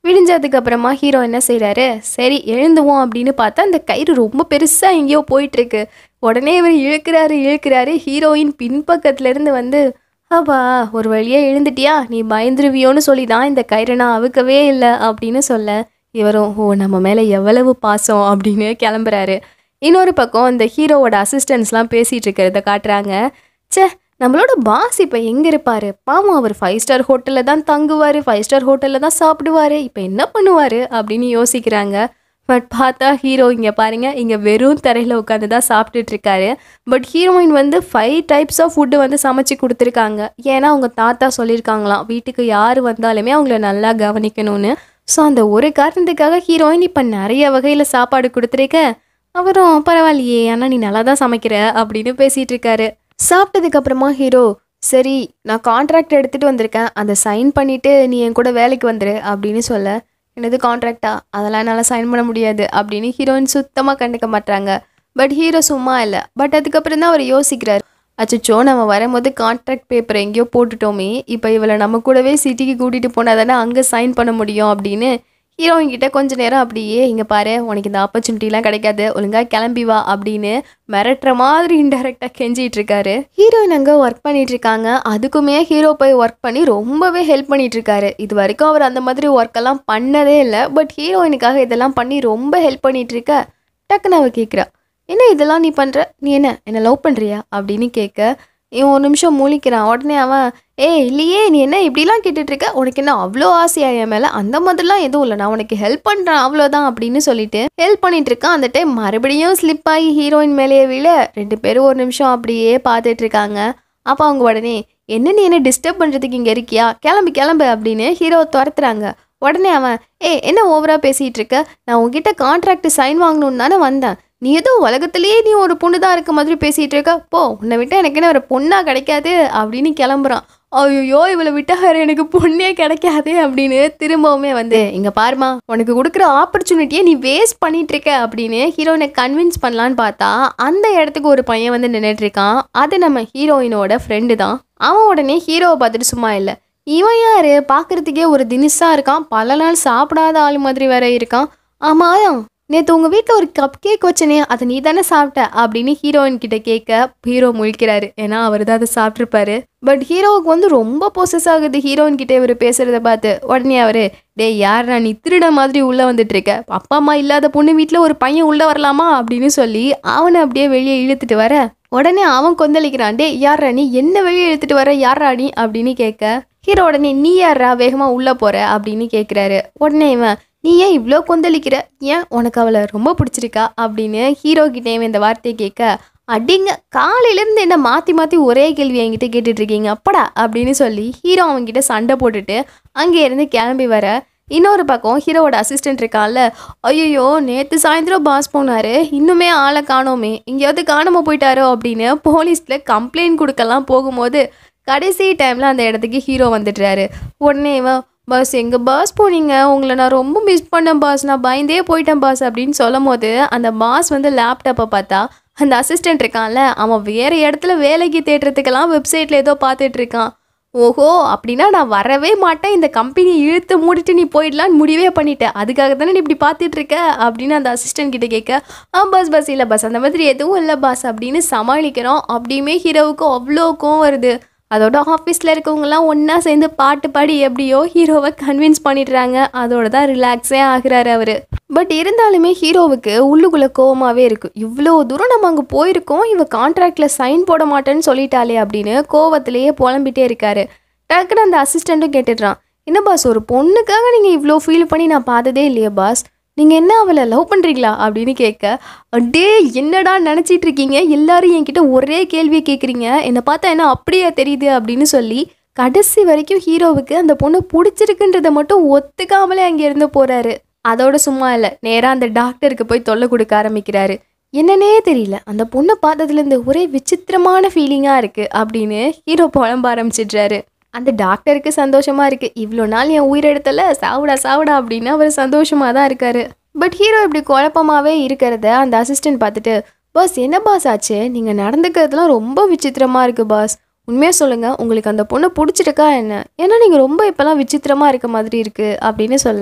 விடிஞ்சதுக்கு அப்புறமா ஹீரோ என்ன செய்கிறாரு சரி எழுந்துவோம் அப்படின்னு பார்த்தா அந்த கயிறு ரொம்ப பெருசாக எங்கேயோ போயிட்டுருக்கு உடனே இவர் இழுக்கிறாரு இழுக்கிறாரு ஹீரோயின் பின்பக்கத்துல இருந்து வந்து அப்பா ஒரு வழியா எழுந்துட்டியா நீ பயந்துருவியோன்னு சொல்லி தான் இந்த கயிறை நான் அவுக்கவே இல்லை அப்படின்னு சொல்ல இவரும் ஓ நம்ம மேலே எவ்வளவு பாசம் அப்படின்னு கிளம்புறாரு இன்னொரு பக்கம் இந்த ஹீரோவோட அசிஸ்டன்ஸ்லாம் பேசிகிட்டு இருக்கிறத காட்டுறாங்க ச்சே நம்மளோட பாஸ் இப்போ எங்கே இருப்பார் பாவம் அவர் ஃபைவ் ஸ்டார் ஹோட்டலில் தான் தங்குவார் ஃபைவ் ஸ்டார் ஹோட்டலில் தான் சாப்பிடுவார் இப்போ என்ன பண்ணுவார் அப்படின்னு யோசிக்கிறாங்க பட் பார்த்தா ஹீரோ இங்கே பாருங்க இங்கே வெறும் தரையில் உட்காந்து தான் சாப்பிட்டுட்டு இருக்காரு பட் ஹீரோயின் வந்து ஃபைவ் டைப்ஸ் ஆஃப் ஃபுட்டு வந்து சமைச்சு கொடுத்துருக்காங்க ஏன்னா அவங்க தாத்தா சொல்லியிருக்காங்களாம் வீட்டுக்கு யார் வந்தாலுமே அவங்கள நல்லா கவனிக்கணும்னு ஸோ அந்த ஒரு காரணத்துக்காக ஹீரோயின் இப்போ நிறைய வகையில் சாப்பாடு கொடுத்துருக்க அவரும் பரவாயில்லையே ஆனால் நீ நல்லா தான் சமைக்கிற அப்படின்னு பேசிகிட்டு இருக்காரு சாப்பிட்டதுக்கு அப்புறமா ஹீரோ சரி நான் கான்ட்ராக்ட் எடுத்துகிட்டு வந்திருக்கேன் அதை சைன் பண்ணிவிட்டு நீ என் கூட வேலைக்கு வந்துரு அப்படின்னு சொல்ல என்னது கான்ட்ராக்டா அதெல்லாம் என்னால் சைன் பண்ண முடியாது அப்படின்னு ஹீரோயின் சுத்தமாக கண்டுக்க மாட்டாங்க பட் ஹீரோ சும்மா இல்லை பட் அதுக்கப்புறம் தான் அவர் யோசிக்கிறார் அச்சோ நம்ம வரும்போது கான்ட்ராக்ட் பேப்பர் எங்கேயோ போட்டுட்டோமே இப்போ இவளை நம்ம கூடவே சிட்டிக்கு கூட்டிகிட்டு போனால் தானே அங்கே சைன் பண்ண முடியும் அப்படின்னு ஹீரோயின் கிட்ட கொஞ்ச நேரம் அப்படியே இங்கே பாரு உனக்கு இந்த ஆப்பர்ச்சுனிட்டிலாம் கிடைக்காது ஒழுங்காக கிளம்பி வா அப்படின்னு மிரட்டுற மாதிரி இன்டெரக்டாக கெஞ்சிட்டு இருக்காரு ஹீரோயின் அங்கே ஒர்க் பண்ணிட்டு இருக்காங்க அதுக்குமே ஹீரோ போய் ஒர்க் பண்ணி ரொம்பவே ஹெல்ப் பண்ணிட்டு இருக்காரு இது வரைக்கும் அவர் அந்த மாதிரி ஒர்க்கெல்லாம் பண்ணதே இல்லை பட் ஹீரோயினுக்காக இதெல்லாம் பண்ணி ரொம்ப ஹெல்ப் பண்ணிட்டு இருக்க டக்குன்னு அவ கேட்குறா என்ன இதெல்லாம் நீ பண்ணுற நீ என்ன என்ன லவ் பண்ணுறியா அப்படின்னு கேட்க இவன் ஒரு நிமிஷம் முழிக்கிறான் உடனே அவன் ஏய் இல்லையே நீ என்ன இப்படிலாம் கேட்டுட்டு இருக்க உனக்கு என்ன அவ்வளோ ஆசையா என் மேலே அந்த மாதிரிலாம் எதுவும் இல்லை நான் உனக்கு ஹெல்ப் பண்ணுறேன் அவ்வளோதான் அப்படின்னு சொல்லிட்டு ஹெல்ப் பண்ணிட்டு இருக்கான் அந்த டைம் மறுபடியும் ஸ்லிப் ஆகி ஹீரோயின் மேலேயே விழ ரெண்டு பேரும் ஒரு நிமிஷம் அப்படியே பார்த்துட்டு இருக்காங்க அப்போ அவங்க உடனே என்ன நீ என்ன டிஸ்டர்ப் பண்ணுறதுக்கு இங்கே இருக்கியா கிளம்பு கிளம்பு அப்படின்னு ஹீரோவை துரத்துறாங்க உடனே அவன் ஏய் என்ன ஓவராக பேசிகிட்டு இருக்க நான் உங்ககிட்ட கான்ட்ராக்ட் சைன் வாங்கணும்னு தானே வந்தேன் நீ ஏதோ உலகத்திலேயே நீ ஒரு பொண்ணு தான் இருக்க மாதிரி பேசிகிட்டு இருக்க போ உன்னை விட்டு எனக்கு என்ன ஒரு பொண்ணா கிடைக்காது அப்படின்னு கிளம்புறான் ஐயோ இவளை விட்டா வேற எனக்கு பொண்ணே கிடைக்காதே அப்படின்னு திரும்பவுமே வந்து இங்க பாருமா உனக்கு கொடுக்குற ஆப்பர்ச்சுனிட்டியை நீ வேஸ்ட் பண்ணிட்டு இருக்க அப்படின்னு ஹீரோயினை கன்வின்ஸ் பண்ணலான்னு பார்த்தா அந்த இடத்துக்கு ஒரு பையன் வந்து நின்றுட்டு இருக்கான் அது நம்ம ஹீரோயினோட ஃப்ரெண்டு தான் அவன் உடனே ஹீரோவை பார்த்துட்டு சும்மா இல்லை இவன் யாரு பார்க்கறதுக்கே ஒரு தினிசா இருக்கான் பல நாள் சாப்பிடாத ஆள் மாதிரி வேற இருக்கான் ஆமா நேற்று உங்கள் வீட்டில் ஒரு கப் கேக் வச்சனே அதை நீ தானே சாப்பிட்ட அப்படின்னு ஹீரோயின் கிட்ட கேட்க ஹீரோ முழிக்கிறாரு ஏன்னா அவர் தான் அதை சாப்பிட்ருப்பாரு பட் ஹீரோவுக்கு வந்து ரொம்ப பொசஸ் ஆகுது ஹீரோயின் கிட்ட இவர் பேசுறத பார்த்து உடனே அவரு டேய் யாரா நீ திருட மாதிரி உள்ளே வந்துட்டு இருக்க அப்பா அம்மா இல்லாத பொண்ணு வீட்டில் ஒரு பையன் உள்ளே வரலாமா அப்படின்னு சொல்லி அவனை அப்படியே வெளியே இழுத்துட்டு வர உடனே அவன் கொந்தளிக்கிறான் டே யாரா நீ என்ன வெளியே இழுத்துட்டு வர யாரா நீ அப்படின்னு கேட்க ஹீரோ உடனே நீ யாரா வேகமாக உள்ளே போற அப்படின்னு கேட்குறாரு உடனே இவன் நீ ஏன் இவ்வளோ கொந்தளிக்கிற ஏன் உனக்கு அவளை ரொம்ப பிடிச்சிருக்கா அப்படின்னு ஹீரோ கிட்டே இந்த வார்த்தையை கேட்க அடிங்க காலையிலேருந்து என்ன மாற்றி மாற்றி ஒரே கேள்வி என்கிட்ட கேட்டுட்டு இருக்கீங்க அப்படா அப்படின்னு சொல்லி ஹீரோ அவன்கிட்ட சண்டை போட்டுட்டு அங்கே இருந்து கிளம்பி வர இன்னொரு பக்கம் ஹீரோவோட அசிஸ்டன்ட் இருக்கான்ல ஐயோ நேற்று சாயந்தரம் பாஸ் போனாரு இன்னுமே ஆளை காணோமே எங்கேயாவது காணாம போயிட்டாரோ அப்படின்னு போலீஸில் கம்ப்ளைண்ட் கொடுக்கலாம் போகும்போது கடைசி டைமில் அந்த இடத்துக்கு ஹீரோ வந்துடுறாரு உடனே இவன் பாஸ் எங்கள் பாஸ் போனீங்க உங்களை நான் ரொம்ப மிஸ் பண்ணேன் பாஸ் நான் பயந்தே போயிட்டேன் பாஸ் அப்படின்னு சொல்லும் போது அந்த பாஸ் வந்து லேப்டாப்பை பார்த்தா அந்த அசிஸ்டன்ட் இருக்கான்ல அவன் வேறு இடத்துல வேலைக்கு தேடுறதுக்கெல்லாம் வெப்சைட்டில் ஏதோ பார்த்துட்டு இருக்கான் ஓஹோ அப்படின்னா நான் வரவே மாட்டேன் இந்த கம்பெனி இழுத்து மூடிட்டு நீ போயிடலான்னு முடிவே பண்ணிட்டேன் அதுக்காக தானே நீ இப்படி பார்த்துட்டு இருக்க அப்படின்னு அந்த அசிஸ்டன்ட் கிட்ட கேட்க ஆ பாஸ் பாஸ் இல்லை பாஸ் அந்த மாதிரி எதுவும் இல்லை பாஸ் அப்படின்னு சமாளிக்கிறோம் அப்படியுமே ஹீரோவுக்கு அவ்வளோ கோவம் வருது அதோட ஆஃபீஸில் இருக்கவங்கலாம் ஒன்றா சேர்ந்து பாட்டு பாடி எப்படியோ ஹீரோவை கன்வின்ஸ் பண்ணிடுறாங்க அதோட தான் ரிலாக்ஸே ஆகுறாரு அவர் பட் இருந்தாலுமே ஹீரோவுக்கு உள்ளுக்குள்ளே கோவமாகவே இருக்குது இவ்வளோ தூரம் நம்ம அங்கே போயிருக்கோம் இவ கான்ட்ராக்டில் சைன் போட மாட்டேன்னு சொல்லிட்டாளே அப்படின்னு கோவத்திலேயே புலம்பிட்டே இருக்காரு டக்குன்னு அந்த அசிஸ்டண்ட்டும் கேட்டுடுறான் என்ன பாஸ் ஒரு பொண்ணுக்காக நீங்கள் இவ்வளோ ஃபீல் பண்ணி நான் பார்த்ததே இல்லையே பாஸ் நீங்கள் என்ன அவளை லவ் பண்ணுறீங்களா அப்படின்னு கேட்க அடே என்னடா நினச்சிட்டு இருக்கீங்க எல்லாரும் என்கிட்ட ஒரே கேள்வியை கேட்குறீங்க என்னை பார்த்தா என்ன அப்படியே தெரியுது அப்படின்னு சொல்லி கடைசி வரைக்கும் ஹீரோவுக்கு அந்த பொண்ணு பிடிச்சிருக்குன்றதை மட்டும் ஒத்துக்காமலே அங்கேருந்து போகிறாரு அதோட சும்மா இல்லை நேராக அந்த டாக்டருக்கு போய் தொல்லை கொடுக்க ஆரம்பிக்கிறாரு என்னன்னே தெரியல அந்த பொண்ணை பார்த்ததுலேருந்து ஒரே விசித்திரமான ஃபீலிங்காக இருக்குது அப்படின்னு ஹீரோ புலம்ப ஆரம்பிச்சிடுறாரு அந்த டாக்டருக்கு சந்தோஷமா இருக்கு இவ்வளோ நாள் என் உயிரெடுத்தல சாவுடா சாவுடா அப்படின்னு அவர் சந்தோஷமா தான் இருக்காரு பட் ஹீரோ இப்படி குழப்பமாவே இருக்கிறத அந்த அசிஸ்டன்ட் பார்த்துட்டு பாஸ் என்ன பாஸ் ஆச்சு நீங்கள் நடந்துக்கிறதுலாம் ரொம்ப விசித்திரமா இருக்கு பாஸ் உண்மையாக சொல்லுங்க உங்களுக்கு அந்த பொண்ணை பிடிச்சிருக்கா என்ன ஏன்னா நீங்கள் ரொம்ப இப்போலாம் விசித்திரமா இருக்க மாதிரி இருக்கு அப்படின்னு சொல்ல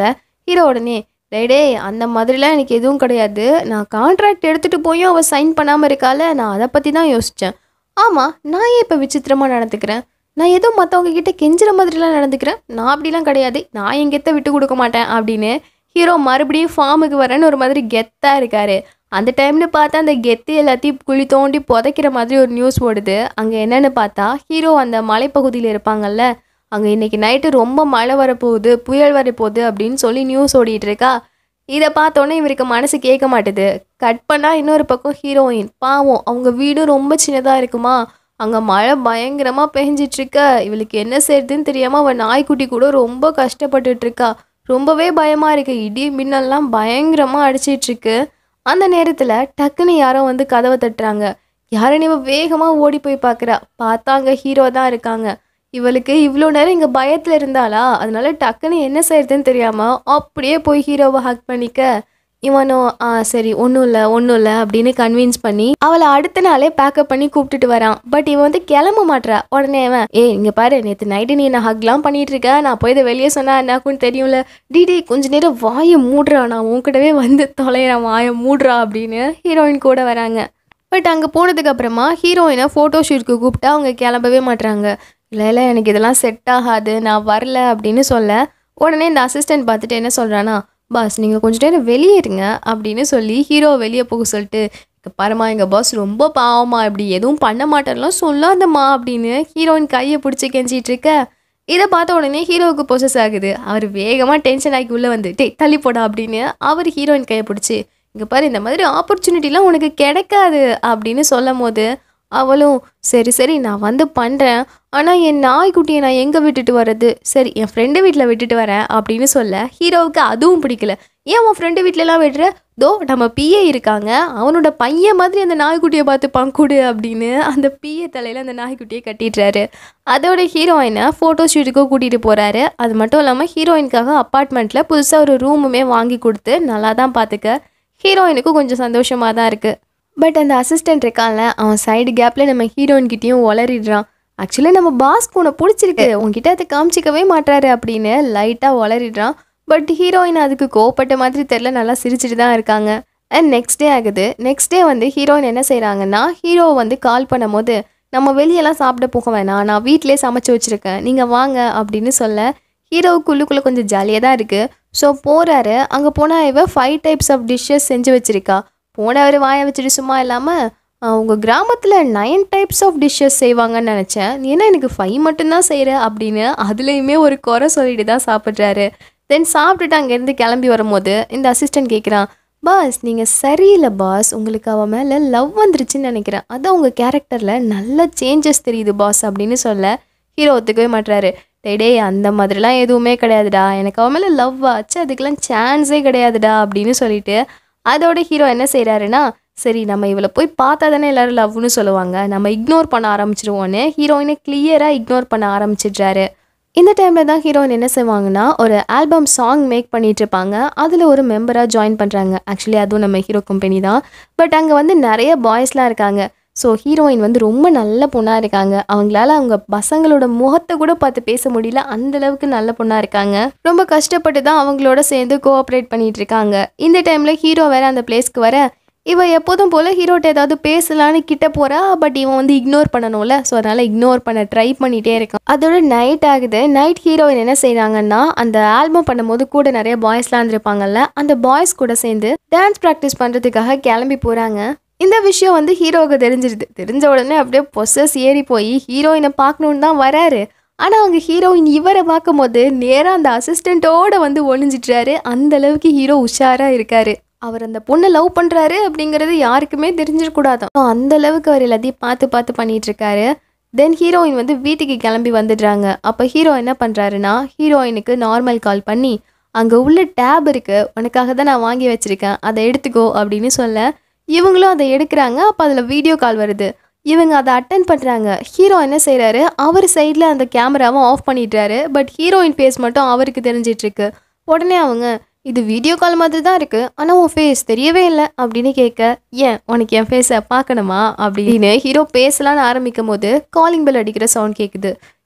ஹீரோ உடனே டேய் டேய் அந்த மாதிரிலாம் எனக்கு எதுவும் கிடையாது நான் கான்ட்ராக்ட் எடுத்துகிட்டு போயும் அவள் சைன் பண்ணாமல் இருக்கால நான் அதை பற்றி தான் யோசித்தேன் ஆமாம் நான் ஏன் இப்போ விசித்திரமாக நடந்துக்கிறேன் நான் ஏதோ மற்றவங்க கிட்ட கெஞ்சுற மாதிரிலாம் நடந்துக்கிறேன் நான் அப்படிலாம் கிடையாது நான் என் கெத்தை விட்டு கொடுக்க மாட்டேன் அப்படின்னு ஹீரோ மறுபடியும் ஃபார்முக்கு வரேன்னு ஒரு மாதிரி கெத்தாக இருக்காரு அந்த டைம்னு பார்த்தா அந்த கெத்து எல்லாத்தையும் குழி தோண்டி புதைக்கிற மாதிரி ஒரு நியூஸ் ஓடுது அங்கே என்னன்னு பார்த்தா ஹீரோ அந்த மலைப்பகுதியில் இருப்பாங்கல்ல அங்கே இன்னைக்கு நைட்டு ரொம்ப மழை வரப்போகுது புயல் வரப்போகுது அப்படின்னு சொல்லி நியூஸ் ஓடிட்டு இருக்கா இதை பார்த்தோன்னே இவருக்கு மனசு கேட்க மாட்டுது கட் பண்ணால் இன்னொரு பக்கம் ஹீரோயின் பாவம் அவங்க வீடும் ரொம்ப சின்னதாக இருக்குமா அங்கே மழை பயங்கரமாக பெஞ்சிட்டு இருக்க இவளுக்கு என்ன செய்யுதுன்னு தெரியாமல் அவள் நாய்க்குட்டி கூட ரொம்ப கஷ்டப்பட்டுட்டு இருக்கா ரொம்பவே பயமாக இருக்கு இடி மின்னல்லாம் பயங்கரமாக அடிச்சிட்டு இருக்கு அந்த நேரத்தில் டக்குன்னு யாரோ வந்து கதவை தட்டுறாங்க யாருன்னு இவ வேகமாக ஓடி போய் பார்க்குறா பார்த்தா அங்கே ஹீரோ தான் இருக்காங்க இவளுக்கு இவ்வளோ நேரம் இங்கே பயத்தில் இருந்தாளா அதனால டக்குன்னு என்ன செய்யறதுன்னு தெரியாமல் அப்படியே போய் ஹீரோவை ஹக் பண்ணிக்க இவனும் ஆ சரி ஒன்றும் இல்லை ஒன்றும் இல்லை அப்படின்னு கன்வின்ஸ் பண்ணி அவளை அடுத்த நாளே பேக்கப் பண்ணி கூப்பிட்டுட்டு வரான் பட் இவன் வந்து கிளம்ப மாட்றா உடனே அவன் ஏய் இங்கே பாரு நேற்று நைட்டு நீ நான் ஹக்லாம் பண்ணிட்டு இருக்க நான் போய் இதை வெளியே சொன்னா என்னாக்குன்னு தெரியும்ல டிடி கொஞ்ச நேரம் வாயை மூடுறா நான் உன்கிட்டவே வந்து தொலைகிறேன் வாயை மூடுறா அப்படின்னு ஹீரோயின் கூட வராங்க பட் அங்கே போனதுக்கு அப்புறமா ஹீரோயினை ஃபோட்டோ ஷூட்க்கு கூப்பிட்டா அவங்க கிளம்பவே மாட்றாங்க இல்லை இல்லை எனக்கு இதெல்லாம் செட் ஆகாது நான் வரல அப்படின்னு சொல்ல உடனே இந்த அசிஸ்டன்ட் பார்த்துட்டு என்ன சொல்கிறானா பாஸ் நீங்கள் கொஞ்ச நேரம் வெளியே இருங்க அப்படின்னு சொல்லி ஹீரோ வெளியே போக சொல்லிட்டு "இங்க பாரும்மா எங்கள் பாஸ் ரொம்ப பாவமா இப்படி எதுவும் பண்ண மாட்டேன்லாம் சொல்லாதம்மா அப்படின்னு ஹீரோயின் கையை பிடிச்சி கெஞ்சிட்டு இருக்க இதை பார்த்த உடனே ஹீரோவுக்கு பொசஸ் ஆகுது அவர் வேகமாக டென்ஷன் ஆகி உள்ளே வந்து டேய் தள்ளி போடா அப்படின்னு அவர் ஹீரோயின் கையை பிடிச்சி இங்கே பாரு இந்த மாதிரி ஆப்பர்ச்சுனிட்டிலாம் உனக்கு கிடைக்காது அப்படின்னு சொல்லும் போது அவளும் சரி சரி நான் வந்து பண்ணுறேன் ஆனால் என் நாய்க்குட்டியை நான் எங்கே விட்டுட்டு வர்றது சரி என் ஃப்ரெண்டு வீட்டில் விட்டுட்டு வரேன் அப்படின்னு சொல்ல ஹீரோவுக்கு அதுவும் பிடிக்கல ஏன் உன் ஃப்ரெண்டு வீட்டிலலாம் விடுற தோ நம்ம பிஏ இருக்காங்க அவனோட பையன் மாதிரி அந்த நாய்க்குட்டியை பார்த்து பங்குடு அப்படின்னு அந்த பிஏ தலையில் அந்த நாய்க்குட்டியை கட்டிடுறாரு அதோட ஹீரோயினை ஃபோட்டோ ஷூட்டுக்கு கூட்டிகிட்டு போகிறாரு அது மட்டும் இல்லாமல் ஹீரோயினுக்காக அப்பார்ட்மெண்ட்டில் புதுசாக ஒரு ரூமுமே வாங்கி கொடுத்து நல்லா தான் பார்த்துக்க ஹீரோயினுக்கும் கொஞ்சம் சந்தோஷமாக தான் இருக்குது பட் அந்த அசிஸ்டன்ட் இருக்கான்ல அவன் சைடு கேப்பில் நம்ம ஹீரோயின் கிட்டேயும் உளறிடுறான் ஆக்சுவலி நம்ம பாஸ்க்கு உன்னை பிடிச்சிருக்கு உன்கிட்ட அதை காமிச்சிக்கவே மாட்டாரு அப்படின்னு லைட்டாக உளறிடுறான் பட் ஹீரோயின் அதுக்கு கோவப்பட்ட மாதிரி தெரில நல்லா சிரிச்சிட்டு தான் இருக்காங்க அண்ட் நெக்ஸ்ட் டே ஆகுது நெக்ஸ்ட் டே வந்து ஹீரோயின் என்ன செய்கிறாங்கன்னா ஹீரோ வந்து கால் பண்ணும்போது நம்ம வெளியெல்லாம் சாப்பிட போக வேணாம் நான் வீட்டிலே சமைச்சு வச்சுருக்கேன் நீங்கள் வாங்க அப்படின்னு சொல்ல ஹீரோவுக்குள்ளுக்குள்ளே கொஞ்சம் ஜாலியாக தான் இருக்குது ஸோ போகிறாரு அங்கே போனால் இவ ஃபைவ் டைப்ஸ் ஆஃப் டிஷ்ஷஸ் செஞ்சு வச்சுருக்கா போனவர் வாயை வச்சுட்டு சும்மா இல்லாமல் உங்கள் கிராமத்தில் நைன் டைப்ஸ் ஆஃப் டிஷ்ஷஸ் செய்வாங்கன்னு நினச்சேன் நீ என்ன எனக்கு ஃபைவ் மட்டும்தான் செய்கிற அப்படின்னு அதுலேயுமே ஒரு குறை சொல்லிட்டு தான் சாப்பிட்றாரு தென் சாப்பிட்டுட்டு அங்கேருந்து கிளம்பி வரும்போது இந்த அசிஸ்டன்ட் கேட்குறான் பாஸ் நீங்கள் சரியில்லை பாஸ் உங்களுக்கு அவன் மேலே லவ் வந்துருச்சுன்னு நினைக்கிறேன் அதான் உங்கள் கேரக்டரில் நல்ல சேஞ்சஸ் தெரியுது பாஸ் அப்படின்னு சொல்ல ஹீரோ ஒத்துக்கவே மாட்றாரு டேய் டேய் அந்த மாதிரிலாம் எதுவுமே கிடையாதுடா எனக்கு அவன் மேலே லவ் ஆச்சு அதுக்கெல்லாம் சான்ஸே கிடையாதுடா அப்படின்னு சொல்லிட்டு அதோட ஹீரோ என்ன செய்கிறாருன்னா சரி நம்ம இவளை போய் பார்த்தா தானே எல்லாரும் லவ்னு சொல்லுவாங்க நம்ம இக்னோர் பண்ண ஆரம்பிச்சிருவோன்னு ஹீரோயினை கிளியராக இக்னோர் பண்ண ஆரம்பிச்சிடுறாரு இந்த டைமில் தான் ஹீரோயின் என்ன செய்வாங்கன்னா ஒரு ஆல்பம் சாங் மேக் பண்ணிட்டு இருப்பாங்க அதில் ஒரு மெம்பராக ஜாயின் பண்ணுறாங்க ஆக்சுவலி அதுவும் நம்ம ஹீரோ கம்பெனி தான் பட் அங்கே வந்து நிறைய பாய்ஸ்லாம் இருக்காங்க ஸோ ஹீரோயின் வந்து ரொம்ப நல்ல பொண்ணாக இருக்காங்க அவங்களால அவங்க பசங்களோட முகத்தை கூட பார்த்து பேச முடியல அந்த அளவுக்கு நல்ல பொண்ணாக இருக்காங்க ரொம்ப கஷ்டப்பட்டு தான் அவங்களோட சேர்ந்து கோஆப்ரேட் பண்ணிட்டு இருக்காங்க இந்த டைமில் ஹீரோ வேற அந்த பிளேஸ்க்கு வர இவ எப்போதும் போல் ஹீரோட்ட ஏதாவது பேசலான்னு கிட்ட போகிறா பட் இவன் வந்து இக்னோர் பண்ணணும்ல ஸோ அதனால் இக்னோர் பண்ண ட்ரை பண்ணிகிட்டே இருக்கான் அதோட நைட் ஆகுது நைட் ஹீரோயின் என்ன செய்கிறாங்கன்னா அந்த ஆல்பம் பண்ணும்போது கூட நிறைய பாய்ஸ்லாம் இருந்திருப்பாங்கல்ல அந்த பாய்ஸ் கூட சேர்ந்து டான்ஸ் ப்ராக்டிஸ் பண்ணுறதுக்காக கிளம்பி போகிறாங்க இந்த விஷயம் வந்து ஹீரோவுக்கு தெரிஞ்சிருது தெரிஞ்ச உடனே அப்படியே பொசஸ் ஏறி போய் ஹீரோயினை பார்க்கணுன்னு தான் வராரு ஆனால் அவங்க ஹீரோயின் இவரை பார்க்கும்போது நேராக அந்த அசிஸ்டண்ட்டோட வந்து ஒளிஞ்சிட்றாரு அந்த அளவுக்கு ஹீரோ உஷாராக இருக்காரு அவர் அந்த பொண்ணை லவ் பண்ணுறாரு அப்படிங்கிறது யாருக்குமே தெரிஞ்சிடக்கூடாது அந்த அளவுக்கு அவர் எல்லாத்தையும் பார்த்து பார்த்து பண்ணிட்டு இருக்காரு தென் ஹீரோயின் வந்து வீட்டுக்கு கிளம்பி வந்துடுறாங்க அப்போ ஹீரோ என்ன பண்ணுறாருன்னா ஹீரோயினுக்கு நார்மல் கால் பண்ணி அங்கே உள்ள டேப் இருக்கு உனக்காக தான் நான் வாங்கி வச்சிருக்கேன் அதை எடுத்துக்கோ அப்படின்னு சொல்ல இவங்களும் அதை எடுக்கிறாங்க அப்போ அதில் வீடியோ கால் வருது இவங்க அதை அட்டன் பண்ணுறாங்க ஹீரோ என்ன செய்கிறாரு அவர் சைடில் அந்த கேமராவை ஆஃப் பண்ணிடுறாரு பட் ஹீரோயின் ஃபேஸ் மட்டும் அவருக்கு தெரிஞ்சிட்டு இருக்கு உடனே அவங்க இது வீடியோ கால் மாதிரி தான் இருக்குது ஆனால் உன் ஃபேஸ் தெரியவே இல்லை அப்படின்னு கேட்க ஏன் உனக்கு என் ஃபேஸை பார்க்கணுமா அப்படின்னு ஹீரோ பேசலான்னு ஆரம்பிக்கும் போது காலிங் பெல் அடிக்கிற சவுண்ட் கேட்குது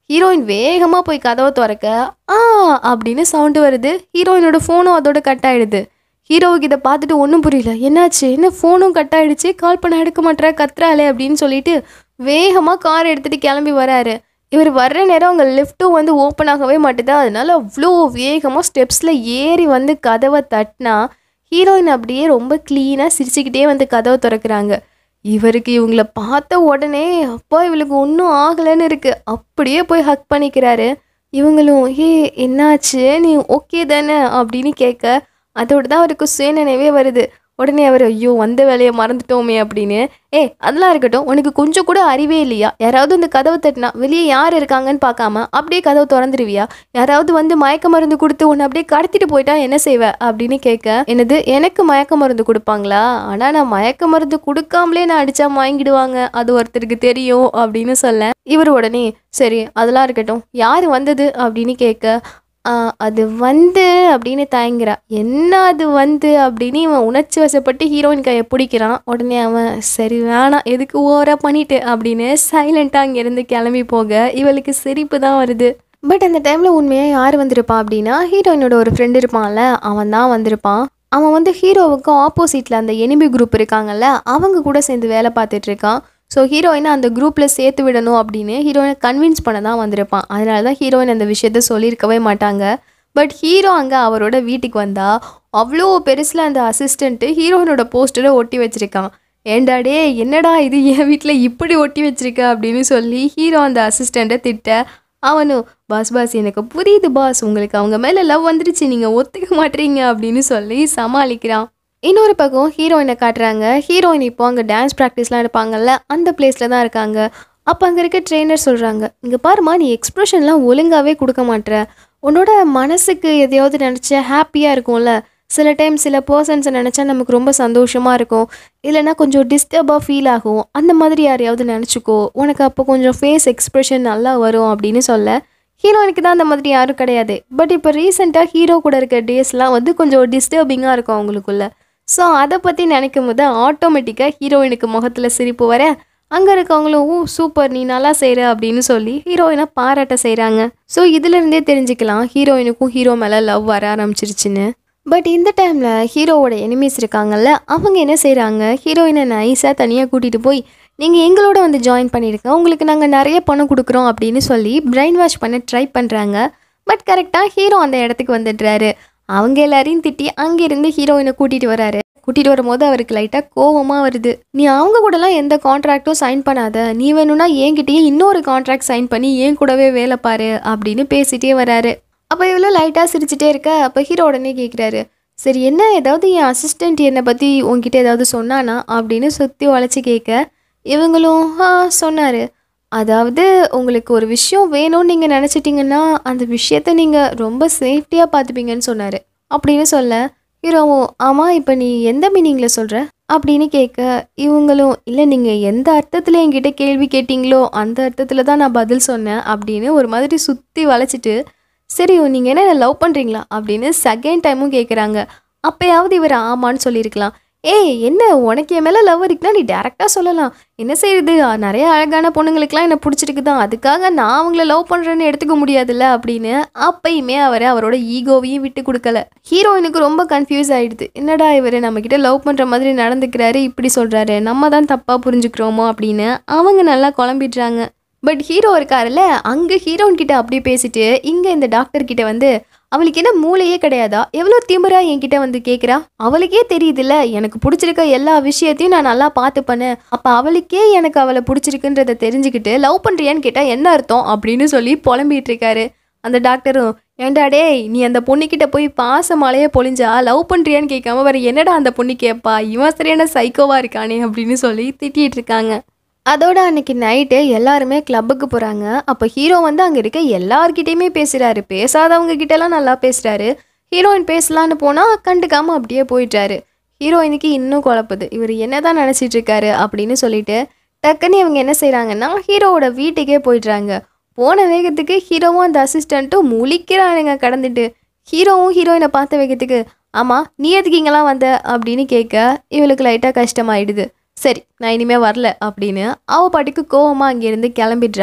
ஹீரோயின் வேகமாக போய் கதவை திறக்க ஆ அப்படின்னு சவுண்டு வருது ஹீரோயினோட ஃபோனும் அதோட கட் ஆயிடுது ஹீரோவுக்கு இதை பார்த்துட்டு ஒன்றும் புரியல என்னாச்சு என்ன ஃபோனும் கட் ஆயிடுச்சு கால் பண்ண எடுக்க மாட்டேற கத்துறாளே அப்படின்னு சொல்லிட்டு வேகமாக கார் எடுத்துகிட்டு கிளம்பி வராரு இவர் வர்ற நேரம் அங்கே லிஃப்ட்டும் வந்து ஓப்பன் ஆகவே மாட்டுது அதனால அவ்வளோ வேகமாக ஸ்டெப்ஸில் ஏறி வந்து கதவை தட்டினா ஹீரோயின் அப்படியே ரொம்ப க்ளீனாக சிரிச்சுக்கிட்டே வந்து கதவை திறக்கிறாங்க இவருக்கு இவங்கள பார்த்த உடனே அப்பா இவளுக்கு ஒன்றும் ஆகலைன்னு இருக்கு அப்படியே போய் ஹக் பண்ணிக்கிறாரு இவங்களும் ஏ என்னாச்சு நீ ஓகே தானே அப்படின்னு கேட்க அதோட தான் அவருக்கு சுயநினைவே வருது உடனே அவர் ஐயோ வந்த வேலையை மறந்துட்டோமே அப்படின்னு ஏ அதெல்லாம் இருக்கட்டும் உனக்கு கொஞ்சம் கூட அறிவே இல்லையா யாராவது இந்த கதவை தட்டினா வெளியே யார் இருக்காங்கன்னு பார்க்காம அப்படியே கதவை திறந்துருவியா யாராவது வந்து மயக்க மருந்து கொடுத்து உன்னை அப்படியே கடத்திட்டு போயிட்டா என்ன செய்வ அப்படின்னு கேட்க என்னது எனக்கு மயக்க மருந்து கொடுப்பாங்களா ஆனால் நான் மயக்க மருந்து கொடுக்காமலே நான் அடிச்சா வாங்கிடுவாங்க அது ஒருத்தருக்கு தெரியும் அப்படின்னு சொல்ல இவர் உடனே சரி அதெல்லாம் இருக்கட்டும் யார் வந்தது அப்படின்னு கேட்க "ஆ, அது வந்து அப்படின்னு தயங்குறா என்ன அது வந்து அப்படின்னு இவன் உணர்ச்சி வசப்பட்டு ஹீரோயின் கையை பிடிக்கிறான் உடனே அவன் சரி வேணாம் எதுக்கு ஓவரா பண்ணிட்டு அப்படின்னு சைலண்டாக அங்கேருந்து கிளம்பி போக இவளுக்கு சிரிப்பு தான் வருது பட் அந்த டைமில் உண்மையாக யார் வந்திருப்பான் அப்படின்னா ஹீரோயினோட ஒரு ஃப்ரெண்ட் இருப்பான்ல அவன் தான் வந்திருப்பான் அவன் வந்து ஹீரோவுக்கு ஆப்போசிட்டில் அந்த எனிமி குரூப் இருக்காங்கல்ல அவங்க கூட சேர்ந்து வேலை பார்த்துட்டு இருக்கான் ஸோ ஹீரோயினை அந்த குரூப்பில் சேர்த்து விடணும் அப்படின்னு ஹீரோயினை கன்வின்ஸ் பண்ண தான் வந்திருப்பான் அதனால தான் ஹீரோயின் அந்த விஷயத்த சொல்லியிருக்கவே மாட்டாங்க பட் ஹீரோ அங்கே அவரோட வீட்டுக்கு வந்தா அவ்வளோ பெருசில் அந்த அசிஸ்டண்ட்டு ஹீரோயினோட போஸ்டரை ஒட்டி வச்சிருக்கான் ஏண்டா டே என்னடா இது என் வீட்டில் இப்படி ஒட்டி வச்சிருக்க அப்படின்னு சொல்லி ஹீரோ அந்த அசிஸ்டண்ட்டை திட்ட அவனும் பாஸ் பாஸ் எனக்கு புரியுது பாஸ் உங்களுக்கு அவங்க மேலே லவ் வந்துருச்சு நீங்கள் ஒத்துக்க மாட்டீங்க அப்படின்னு சொல்லி சமாளிக்கிறான் இன்னொரு பக்கம் ஹீரோயினை காட்டுறாங்க ஹீரோயின் இப்போ அங்கே டான்ஸ் ப்ராக்டிஸ்லாம் எடுப்பாங்கல்ல அந்த பிளேஸில் தான் இருக்காங்க அப்போ அங்கே இருக்க ட்ரெயினர் சொல்கிறாங்க இங்கே பாருமா நீ எக்ஸ்ப்ரெஷன்லாம் ஒழுங்காகவே கொடுக்க மாட்ற உன்னோட மனசுக்கு எதையாவது நினச்ச ஹாப்பியாக இருக்கும்ல சில டைம் சில பர்சன்ஸை நினச்சா நமக்கு ரொம்ப சந்தோஷமாக இருக்கும் இல்லைன்னா கொஞ்சம் டிஸ்டர்பாக ஃபீல் ஆகும் அந்த மாதிரி யாரையாவது நினச்சிக்கோ உனக்கு அப்போ கொஞ்சம் ஃபேஸ் எக்ஸ்ப்ரெஷன் நல்லா வரும் அப்படின்னு சொல்ல ஹீரோயினுக்கு தான் அந்த மாதிரி யாரும் கிடையாது பட் இப்போ ரீசெண்டாக ஹீரோ கூட இருக்க டேஸ்லாம் வந்து கொஞ்சம் டிஸ்டர்பிங்காக இருக்கும் அவங்களுக்குள்ள ஸோ அதை பற்றி நினைக்கும் போது ஆட்டோமேட்டிக்காக ஹீரோயினுக்கு முகத்தில் சிரிப்பு வர அங்கே இருக்கவங்களும் ஓ சூப்பர் நீ நல்லா செய்கிற அப்படின்னு சொல்லி ஹீரோயினை பாராட்ட செய்கிறாங்க ஸோ இதுலேருந்தே தெரிஞ்சுக்கலாம் ஹீரோயினுக்கும் ஹீரோ மேலே லவ் வர ஆரம்பிச்சிருச்சுன்னு பட் இந்த டைமில் ஹீரோவோட எனிமீஸ் இருக்காங்கல்ல அவங்க என்ன செய்கிறாங்க ஹீரோயினை நைஸாக தனியாக கூட்டிகிட்டு போய் நீங்கள் எங்களோட வந்து ஜாயின் பண்ணிடுங்க உங்களுக்கு நாங்கள் நிறைய பணம் கொடுக்குறோம் அப்படின்னு சொல்லி பிரெயின் வாஷ் பண்ண ட்ரை பண்ணுறாங்க பட் கரெக்டாக ஹீரோ அந்த இடத்துக்கு வந்துடுறாரு அவங்க எல்லாரையும் திட்டி அங்கேருந்து ஹீரோயினை கூட்டிகிட்டு வராரு கூட்டிகிட்டு வரும்போது அவருக்கு லைட்டாக கோவமாக வருது நீ அவங்க கூடலாம் எந்த கான்ட்ராக்டும் சைன் பண்ணாத நீ வேணும்னா என்கிட்டயே இன்னொரு கான்ட்ராக்ட் சைன் பண்ணி என் கூடவே வேலை பாரு அப்படின்னு பேசிட்டே வராரு அப்போ இவ்வளோ லைட்டாக சிரிச்சிட்டே இருக்க அப்போ ஹீரோ உடனே கேட்குறாரு சரி என்ன ஏதாவது என் அசிஸ்டண்ட் என்னை பற்றி உன்கிட்ட ஏதாவது சொன்னானா அப்படின்னு சுற்றி உழைச்சி கேட்க இவங்களும் ஆ சொன்னார் அதாவது உங்களுக்கு ஒரு விஷயம் வேணும்னு நீங்கள் நினச்சிட்டிங்கன்னா அந்த விஷயத்த நீங்கள் ரொம்ப சேஃப்டியாக பார்த்துப்பீங்கன்னு சொன்னார் அப்படின்னு சொல்ல ஹீரோவும் ஆமாம் இப்போ நீ எந்த மீனிங்கில் சொல்கிற அப்படின்னு கேட்க இவங்களும் இல்லை நீங்கள் எந்த அர்த்தத்தில் என்கிட்ட கேள்வி கேட்டிங்களோ அந்த அர்த்தத்தில் தான் நான் பதில் சொன்னேன் அப்படின்னு ஒரு மாதிரி சுற்றி வளைச்சிட்டு சரி நீங்கள் என்ன லவ் பண்ணுறீங்களா அப்படின்னு செகண்ட் டைமும் கேட்குறாங்க அப்பயாவது இவர் ஆமான்னு சொல்லியிருக்கலாம் ஏய் என்ன உனக்கு என் மேலே லவ் இருக்குன்னா நீ டேரெக்டாக சொல்லலாம் என்ன செய்யுது நிறைய அழகான பொண்ணுங்களுக்குலாம் என்ன பிடிச்சிருக்கு தான் அதுக்காக நான் அவங்கள லவ் பண்ணுறேன்னு எடுத்துக்க முடியாதுல்ல அப்படின்னு அப்பயுமே அவர் அவரோட ஈகோவையும் விட்டு கொடுக்கல ஹீரோயினுக்கு ரொம்ப கன்ஃபியூஸ் ஆயிடுது என்னடா இவர் நம்மக்கிட்ட லவ் பண்ணுற மாதிரி நடந்துக்கிறாரு இப்படி சொல்கிறாரு நம்ம தான் தப்பாக புரிஞ்சுக்கிறோமோ அப்படின்னு அவங்க நல்லா குழம்பிடுறாங்க பட் ஹீரோ இருக்காருல்ல அங்கே ஹீரோயின் கிட்ட அப்படி பேசிட்டு இங்கே இந்த டாக்டர் கிட்ட வந்து அவளுக்கு என்ன மூளையே கிடையாதா எவ்வளோ திமிரா என்கிட்ட வந்து கேட்குறா அவளுக்கே தெரியுதுல்ல எனக்கு பிடிச்சிருக்க எல்லா விஷயத்தையும் நான் நல்லா பார்த்துப்பேன்னு அப்போ அவளுக்கே எனக்கு அவளை பிடிச்சிருக்குன்றத தெரிஞ்சுக்கிட்டு லவ் பண்ணுறியான்னு கேட்டால் என்ன அர்த்தம் அப்படின்னு சொல்லி புலம்பிட்டு இருக்காரு அந்த டாக்டரும் ஏண்டா டேய் நீ அந்த பொண்ணுக்கிட்ட போய் பாச மலையே பொழிஞ்சா லவ் பண்ணுறியான்னு கேட்காம வேற என்னடா அந்த பொண்ணு கேட்பா இவன் சரியான சைக்கோவா இருக்கானே அப்படின்னு சொல்லி திட்டிட்டு இருக்காங்க அதோட அன்னைக்கு நைட்டு எல்லாருமே கிளப்புக்கு போகிறாங்க அப்போ ஹீரோ வந்து அங்கே இருக்க எல்லார்கிட்டயுமே பேசுகிறாரு பேசாதவங்க கிட்டலாம் நல்லா பேசுகிறாரு ஹீரோயின் பேசலான்னு போனால் கண்டுக்காமல் அப்படியே போயிட்டாரு ஹீரோயினுக்கு இன்னும் குழப்புது இவர் என்ன தான் நினச்சிட்டு இருக்காரு அப்படின்னு சொல்லிட்டு டக்குன்னு இவங்க என்ன செய்கிறாங்கன்னா ஹீரோவோட வீட்டுக்கே போயிடுறாங்க போன வேகத்துக்கு ஹீரோவும் அந்த அசிஸ்டண்ட்டும் முழிக்கிறானுங்க கடந்துட்டு ஹீரோவும் ஹீரோயினை பார்த்த வேகத்துக்கு ஆமாம் நீ எதுக்கு இங்கெல்லாம் வந்த அப்படின்னு கேட்க இவளுக்கு லைட்டாக கஷ்டமாயிடுது சரி நான் இனிமேல் வரல அப்படின்னு அவள் பாட்டுக்கு கோவமாக அங்கேருந்து கிளம்பிடுறா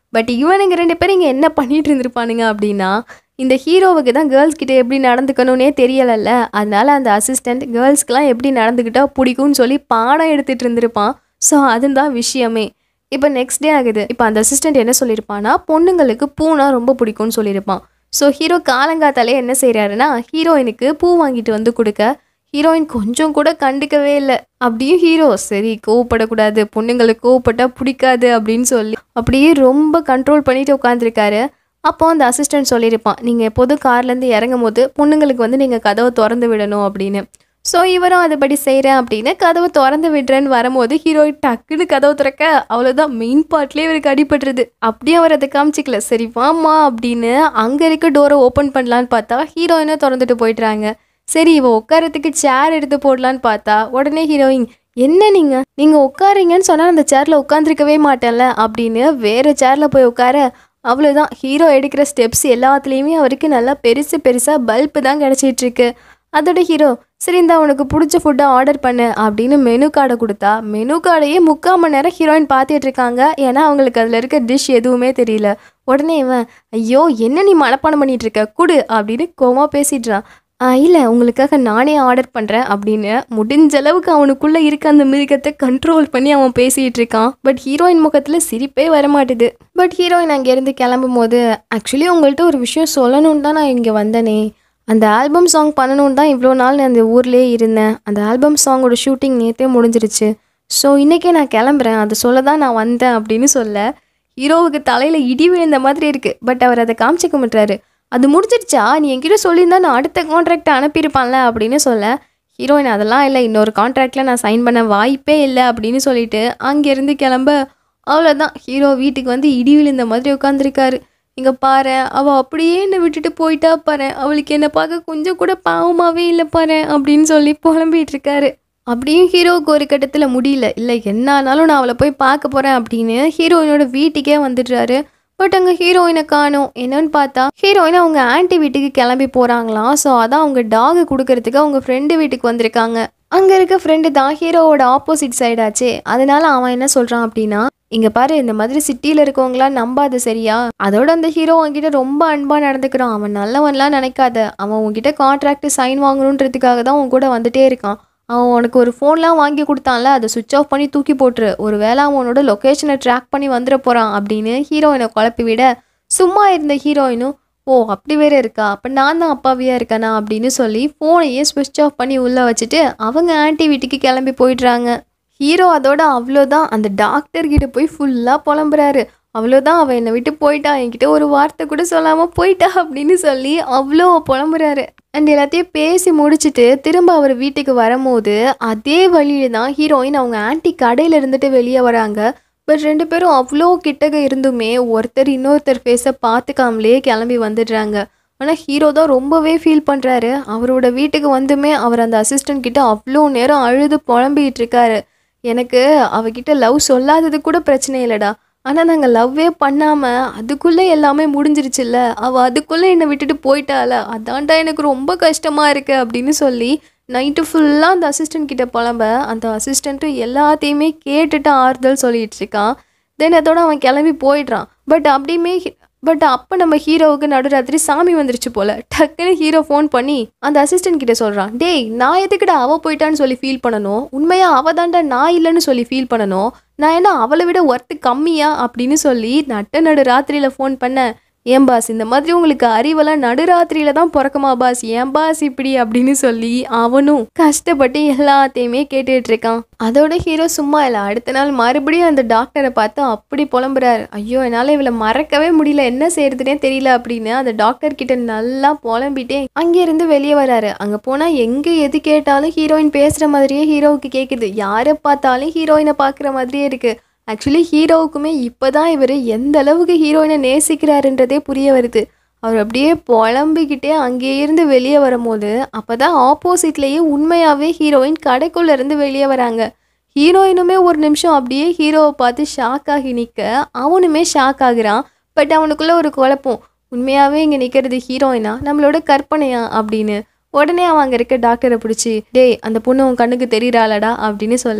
பட் இவனுங்க ரெண்டு பேரும் இங்கே என்ன பண்ணிட்டு இருந்திருப்பானுங்க அப்படின்னா இந்த ஹீரோவுக்கு தான் கேர்ள்ஸ் கிட்ட எப்படி நடந்துக்கணும்னே தெரியலைல்ல அதனால அந்த அசிஸ்டண்ட் கேர்ள்ஸ்க்கெலாம் எப்படி நடந்துக்கிட்டா பிடிக்கும்னு சொல்லி பாடம் எடுத்துகிட்டு இருந்திருப்பான் ஸோ அதுதான் விஷயமே இப்போ நெக்ஸ்ட் டே ஆகுது இப்போ அந்த அசிஸ்டண்ட் என்ன சொல்லியிருப்பான்னா பொண்ணுங்களுக்கு பூனா ரொம்ப பிடிக்கும்னு சொல்லியிருப்பான் ஸோ ஹீரோ காலங்காத்தாலே என்ன செய்கிறாருன்னா ஹீரோயினுக்கு பூ வாங்கிட்டு வந்து கொடுக்க ஹீரோயின் கொஞ்சம் கூட கண்டுக்கவே இல்லை அப்படியும் ஹீரோ சரி கோவப்படக்கூடாது பொண்ணுங்களுக்கு கோவப்பட்டா பிடிக்காது அப்படின்னு சொல்லி அப்படியே ரொம்ப கண்ட்ரோல் பண்ணிட்டு உட்காந்துருக்காரு அப்போ அந்த அசிஸ்டன்ட் சொல்லியிருப்பான் நீங்கள் எப்போதும் கார்லேருந்து இறங்கும் போது பொண்ணுங்களுக்கு வந்து நீங்கள் கதவை திறந்து விடணும் அப்படின்னு ஸோ இவரும் அதுபடி செய்கிறேன் அப்படின்னு கதவை திறந்து விடுறேன்னு வரும்போது ஹீரோயின் டக்குன்னு கதவை திறக்க அவ்வளோதான் மெயின் பார்ட்லேயே இவருக்கு அடிபட்டுருது அப்படியே அவர் அதை காமிச்சிக்கல சரி வாமா அப்படின்னு அங்கே இருக்க டோரை ஓப்பன் பண்ணலான்னு பார்த்தா ஹீரோயினை திறந்துட்டு போயிட்டுறாங்க சரி இவ உட்காரத்துக்கு சேர் எடுத்து போடலான்னு பார்த்தா உடனே ஹீரோயின் என்ன நீங்க நீங்க உட்காரீங்கன்னு சொன்னா அந்த சேர்ல உட்காந்துருக்கவே மாட்டேன்ல அப்படின்னு வேற சேர்ல போய் உட்கார அவ்வளோதான் ஹீரோ எடுக்கிற ஸ்டெப்ஸ் எல்லாத்துலேயுமே அவருக்கு நல்லா பெருசு பெருசாக பல்பு தான் கிடச்சிட்டு இருக்கு அதோட ஹீரோ சரி இந்த உனக்கு பிடிச்ச ஃபுட்டை ஆர்டர் பண்ணு அப்படின்னு மெனு கார்டை கொடுத்தா மெனு கார்டையே முக்கால் மணி நேரம் ஹீரோயின் பார்த்துட்டு இருக்காங்க ஏன்னா அவங்களுக்கு அதில் இருக்க டிஷ் எதுவுமே தெரியல உடனே இவன் ஐயோ என்ன நீ மனப்பாடம் பண்ணிட்டு இருக்க குடு அப்படின்னு கோமா பேசிடுறான் இல்லை உங்களுக்காக நானே ஆர்டர் பண்ணுறேன் அப்படின்னு முடிஞ்ச அளவுக்கு அவனுக்குள்ளே இருக்க அந்த மிருகத்தை கண்ட்ரோல் பண்ணி அவன் பேசிகிட்டு இருக்கான் பட் ஹீரோயின் முகத்தில் சிரிப்பே வரமாட்டுது பட் ஹீரோயின் அங்கேருந்து கிளம்பும் போது ஆக்சுவலி உங்கள்கிட்ட ஒரு விஷயம் சொல்லணும்னு தான் நான் இங்கே வந்தனே அந்த ஆல்பம் சாங் பண்ணணும்னு தான் இவ்வளோ நாள் நான் அந்த ஊர்லேயே இருந்தேன் அந்த ஆல்பம் சாங்கோட ஷூட்டிங் நேற்றே முடிஞ்சிருச்சு ஸோ இன்றைக்கே நான் கிளம்புறேன் அதை சொல்ல தான் நான் வந்தேன் அப்படின்னு சொல்ல ஹீரோவுக்கு தலையில் இடி விழுந்த மாதிரி இருக்குது பட் அவர் அதை காமிச்சிக்க மாட்டாரு அது முடிஞ்சிருச்சா நீ என்கிட்ட சொல்லியிருந்தா நான் அடுத்த கான்ட்ராக்ட் அனுப்பியிருப்பான்ல அப்படின்னு சொல்ல ஹீரோயின் அதெல்லாம் இல்லை இன்னொரு கான்ட்ராக்டில் நான் சைன் பண்ண வாய்ப்பே இல்லை அப்படின்னு சொல்லிட்டு அங்கேருந்து கிளம்ப அவ்வளோதான் ஹீரோ வீட்டுக்கு வந்து இடி விழுந்த மாதிரி உட்காந்துருக்காரு இங்கே பாரு அவள் அப்படியே என்னை விட்டுட்டு போயிட்டா பாரு அவளுக்கு என்னை பார்க்க கொஞ்சம் கூட பாவமாகவே இல்லை பாரு அப்படின்னு சொல்லி புலம்பிட்டு இருக்காரு அப்படியும் ஹீரோவுக்கு ஒரு கட்டத்தில் முடியல இல்லை என்ன ஆனாலும் நான் அவளை போய் பார்க்க போகிறேன் அப்படின்னு ஹீரோயினோட வீட்டுக்கே வந்துடுறாரு பட் அங்கே ஹீரோயினை காணும் என்னன்னு பார்த்தா ஹீரோயின் அவங்க ஆன்ட்டி வீட்டுக்கு கிளம்பி போகிறாங்களாம் ஸோ அதான் அவங்க டாகு கொடுக்கறதுக்கு அவங்க ஃப்ரெண்டு வீட்டுக்கு வந்திருக்காங்க அங்கே இருக்க ஃப்ரெண்டு தான் ஹீரோவோட ஆப்போசிட் சைடாச்சே அதனால அவன் என்ன சொல்கிறான் அப்படின்னா இங்கே பாரு இந்த மாதிரி சிட்டியில் இருக்கவங்களாம் நம்பாது சரியா அதோட அந்த ஹீரோ அவன்கிட்ட ரொம்ப அன்பாக நடந்துக்கிறான் அவன் நல்லவன்லாம் நினைக்காத அவன் உன்கிட்ட கான்ட்ராக்ட் சைன் வாங்கணுன்றதுக்காக தான் உன் கூட வந்துட்டே இருக்கான் அவன் உனக்கு ஒரு ஃபோன்லாம் வாங்கி கொடுத்தான்ல அதை சுவிட்ச் ஆஃப் பண்ணி தூக்கி போட்டுரு ஒரு வேளை அவனோட லொக்கேஷனை ட்ராக் பண்ணி வந்துட போகிறான் அப்படின்னு ஹீரோயினை குழப்பி விட சும்மா இருந்த ஹீரோயினும் ஓ அப்படி வேற இருக்கா அப்போ நான் தான் அப்பாவியா இருக்கேனா அப்படின்னு சொல்லி ஃபோனையே ஸ்விட்ச் ஆஃப் பண்ணி உள்ளே வச்சுட்டு அவங்க ஆன்ட்டி வீட்டுக்கு கிளம்பி போயிடுறாங்க ஹீரோ அதோட அவ்வளோதான் அந்த டாக்டர் கிட்ட போய் ஃபுல்லாக புலம்புறாரு அவ்வளோதான் அவள் என்னை விட்டு போயிட்டா என்கிட்ட ஒரு வார்த்தை கூட சொல்லாமல் போயிட்டா அப்படின்னு சொல்லி அவ்வளோ புலம்புறாரு அண்ட் எல்லாத்தையும் பேசி முடிச்சுட்டு திரும்ப அவர் வீட்டுக்கு வரும்போது அதே வழியில தான் ஹீரோயின் அவங்க ஆன்ட்டி கடையில் இருந்துட்டு வெளியே வராங்க பட் ரெண்டு பேரும் அவ்வளோ கிட்டக இருந்துமே ஒருத்தர் இன்னொருத்தர் ஃபேஸை பார்த்துக்காமலே கிளம்பி வந்துடுறாங்க ஆனால் ஹீரோ தான் ரொம்பவே ஃபீல் பண்ணுறாரு அவரோட வீட்டுக்கு வந்துமே அவர் அந்த அசிஸ்டன்ட் கிட்ட அவ்வளோ நேரம் அழுது புலம்பிகிட்டு இருக்காரு எனக்கு அவகிட்ட லவ் சொல்லாதது கூட பிரச்சனை இல்லைடா ஆனால் நாங்கள் லவ்வே பண்ணாமல் அதுக்குள்ளே எல்லாமே முடிஞ்சிருச்சுல்ல அவள் அதுக்குள்ளே என்னை விட்டுட்டு போயிட்டால அதான்டா எனக்கு ரொம்ப கஷ்டமாக இருக்கு அப்படின்னு சொல்லி நைட்டு ஃபுல்லாக அந்த அசிஸ்டன்ட் கிட்ட புலம்ப அந்த அசிஸ்டண்ட்டும் எல்லாத்தையுமே கேட்டுட்டு ஆறுதல் சொல்லிட்டு இருக்கான் தென் அதோட அவன் கிளம்பி போயிடுறான் பட் அப்படியுமே பட் அப்போ நம்ம ஹீரோவுக்கு நடுராத்திரி சாமி வந்துருச்சு போல டக்குன்னு ஹீரோ ஃபோன் பண்ணி அந்த அசிஸ்டன்ட் கிட்ட சொல்கிறான் டேய் நான் எதுக்குடா அவ போயிட்டான்னு சொல்லி ஃபீல் பண்ணணும் உண்மையாக அவ தாண்டா நான் இல்லைன்னு சொல்லி ஃபீல் பண்ணணும் நான் என்ன அவளை விட ஒர்த்து கம்மியா அப்படின்னு சொல்லி நட்ட நடு ராத்திரியில் ஃபோன் பண்ண ஏன் பாஸ் இந்த மாதிரி உங்களுக்கு அறிவெல்லாம் நடுராத்திரியில தான் பிறக்குமா பாஸ் ஏன் பாஸ் இப்படி அப்படின்னு சொல்லி அவனும் கஷ்டப்பட்டு எல்லாத்தையுமே கேட்டுட்டு இருக்கான் அதோட ஹீரோ சும்மா இல்லை அடுத்த நாள் மறுபடியும் அந்த டாக்டரை பார்த்து அப்படி புலம்புறாரு ஐயோ என்னால் இவளை மறக்கவே முடியல என்ன செய்யறதுனே தெரியல அப்படின்னு அந்த டாக்டர் கிட்ட நல்லா புலம்பிட்டே அங்கேருந்து வெளியே வராரு அங்கே போனால் எங்கே எது கேட்டாலும் ஹீரோயின் பேசுகிற மாதிரியே ஹீரோவுக்கு கேட்குது யாரை பார்த்தாலும் ஹீரோயினை பார்க்குற மாதிரியே இருக்கு ஆக்சுவலி ஹீரோவுக்குமே இப்போ தான் இவர் எந்த அளவுக்கு ஹீரோயினை நேசிக்கிறாருன்றதே புரிய வருது அவர் அப்படியே புலம்பிக்கிட்டே அங்கேயே இருந்து வெளியே வரும்போது அப்போ தான் ஆப்போசிட்லேயே உண்மையாகவே ஹீரோயின் கடைக்குள்ளே இருந்து வெளியே வராங்க ஹீரோயினுமே ஒரு நிமிஷம் அப்படியே ஹீரோவை பார்த்து ஷாக் ஆகி நிற்க அவனுமே ஷாக் ஆகுறான் பட் அவனுக்குள்ள ஒரு குழப்பம் உண்மையாகவே இங்கே நிற்கிறது ஹீரோயினா நம்மளோட கற்பனையா அப்படின்னு உடனே அவன் அங்கே இருக்க டாக்டரை பிடிச்சி டேய் அந்த பொண்ணு உன் கண்ணுக்கு தெரியுறாளடா அப்படின்னு சொல்ல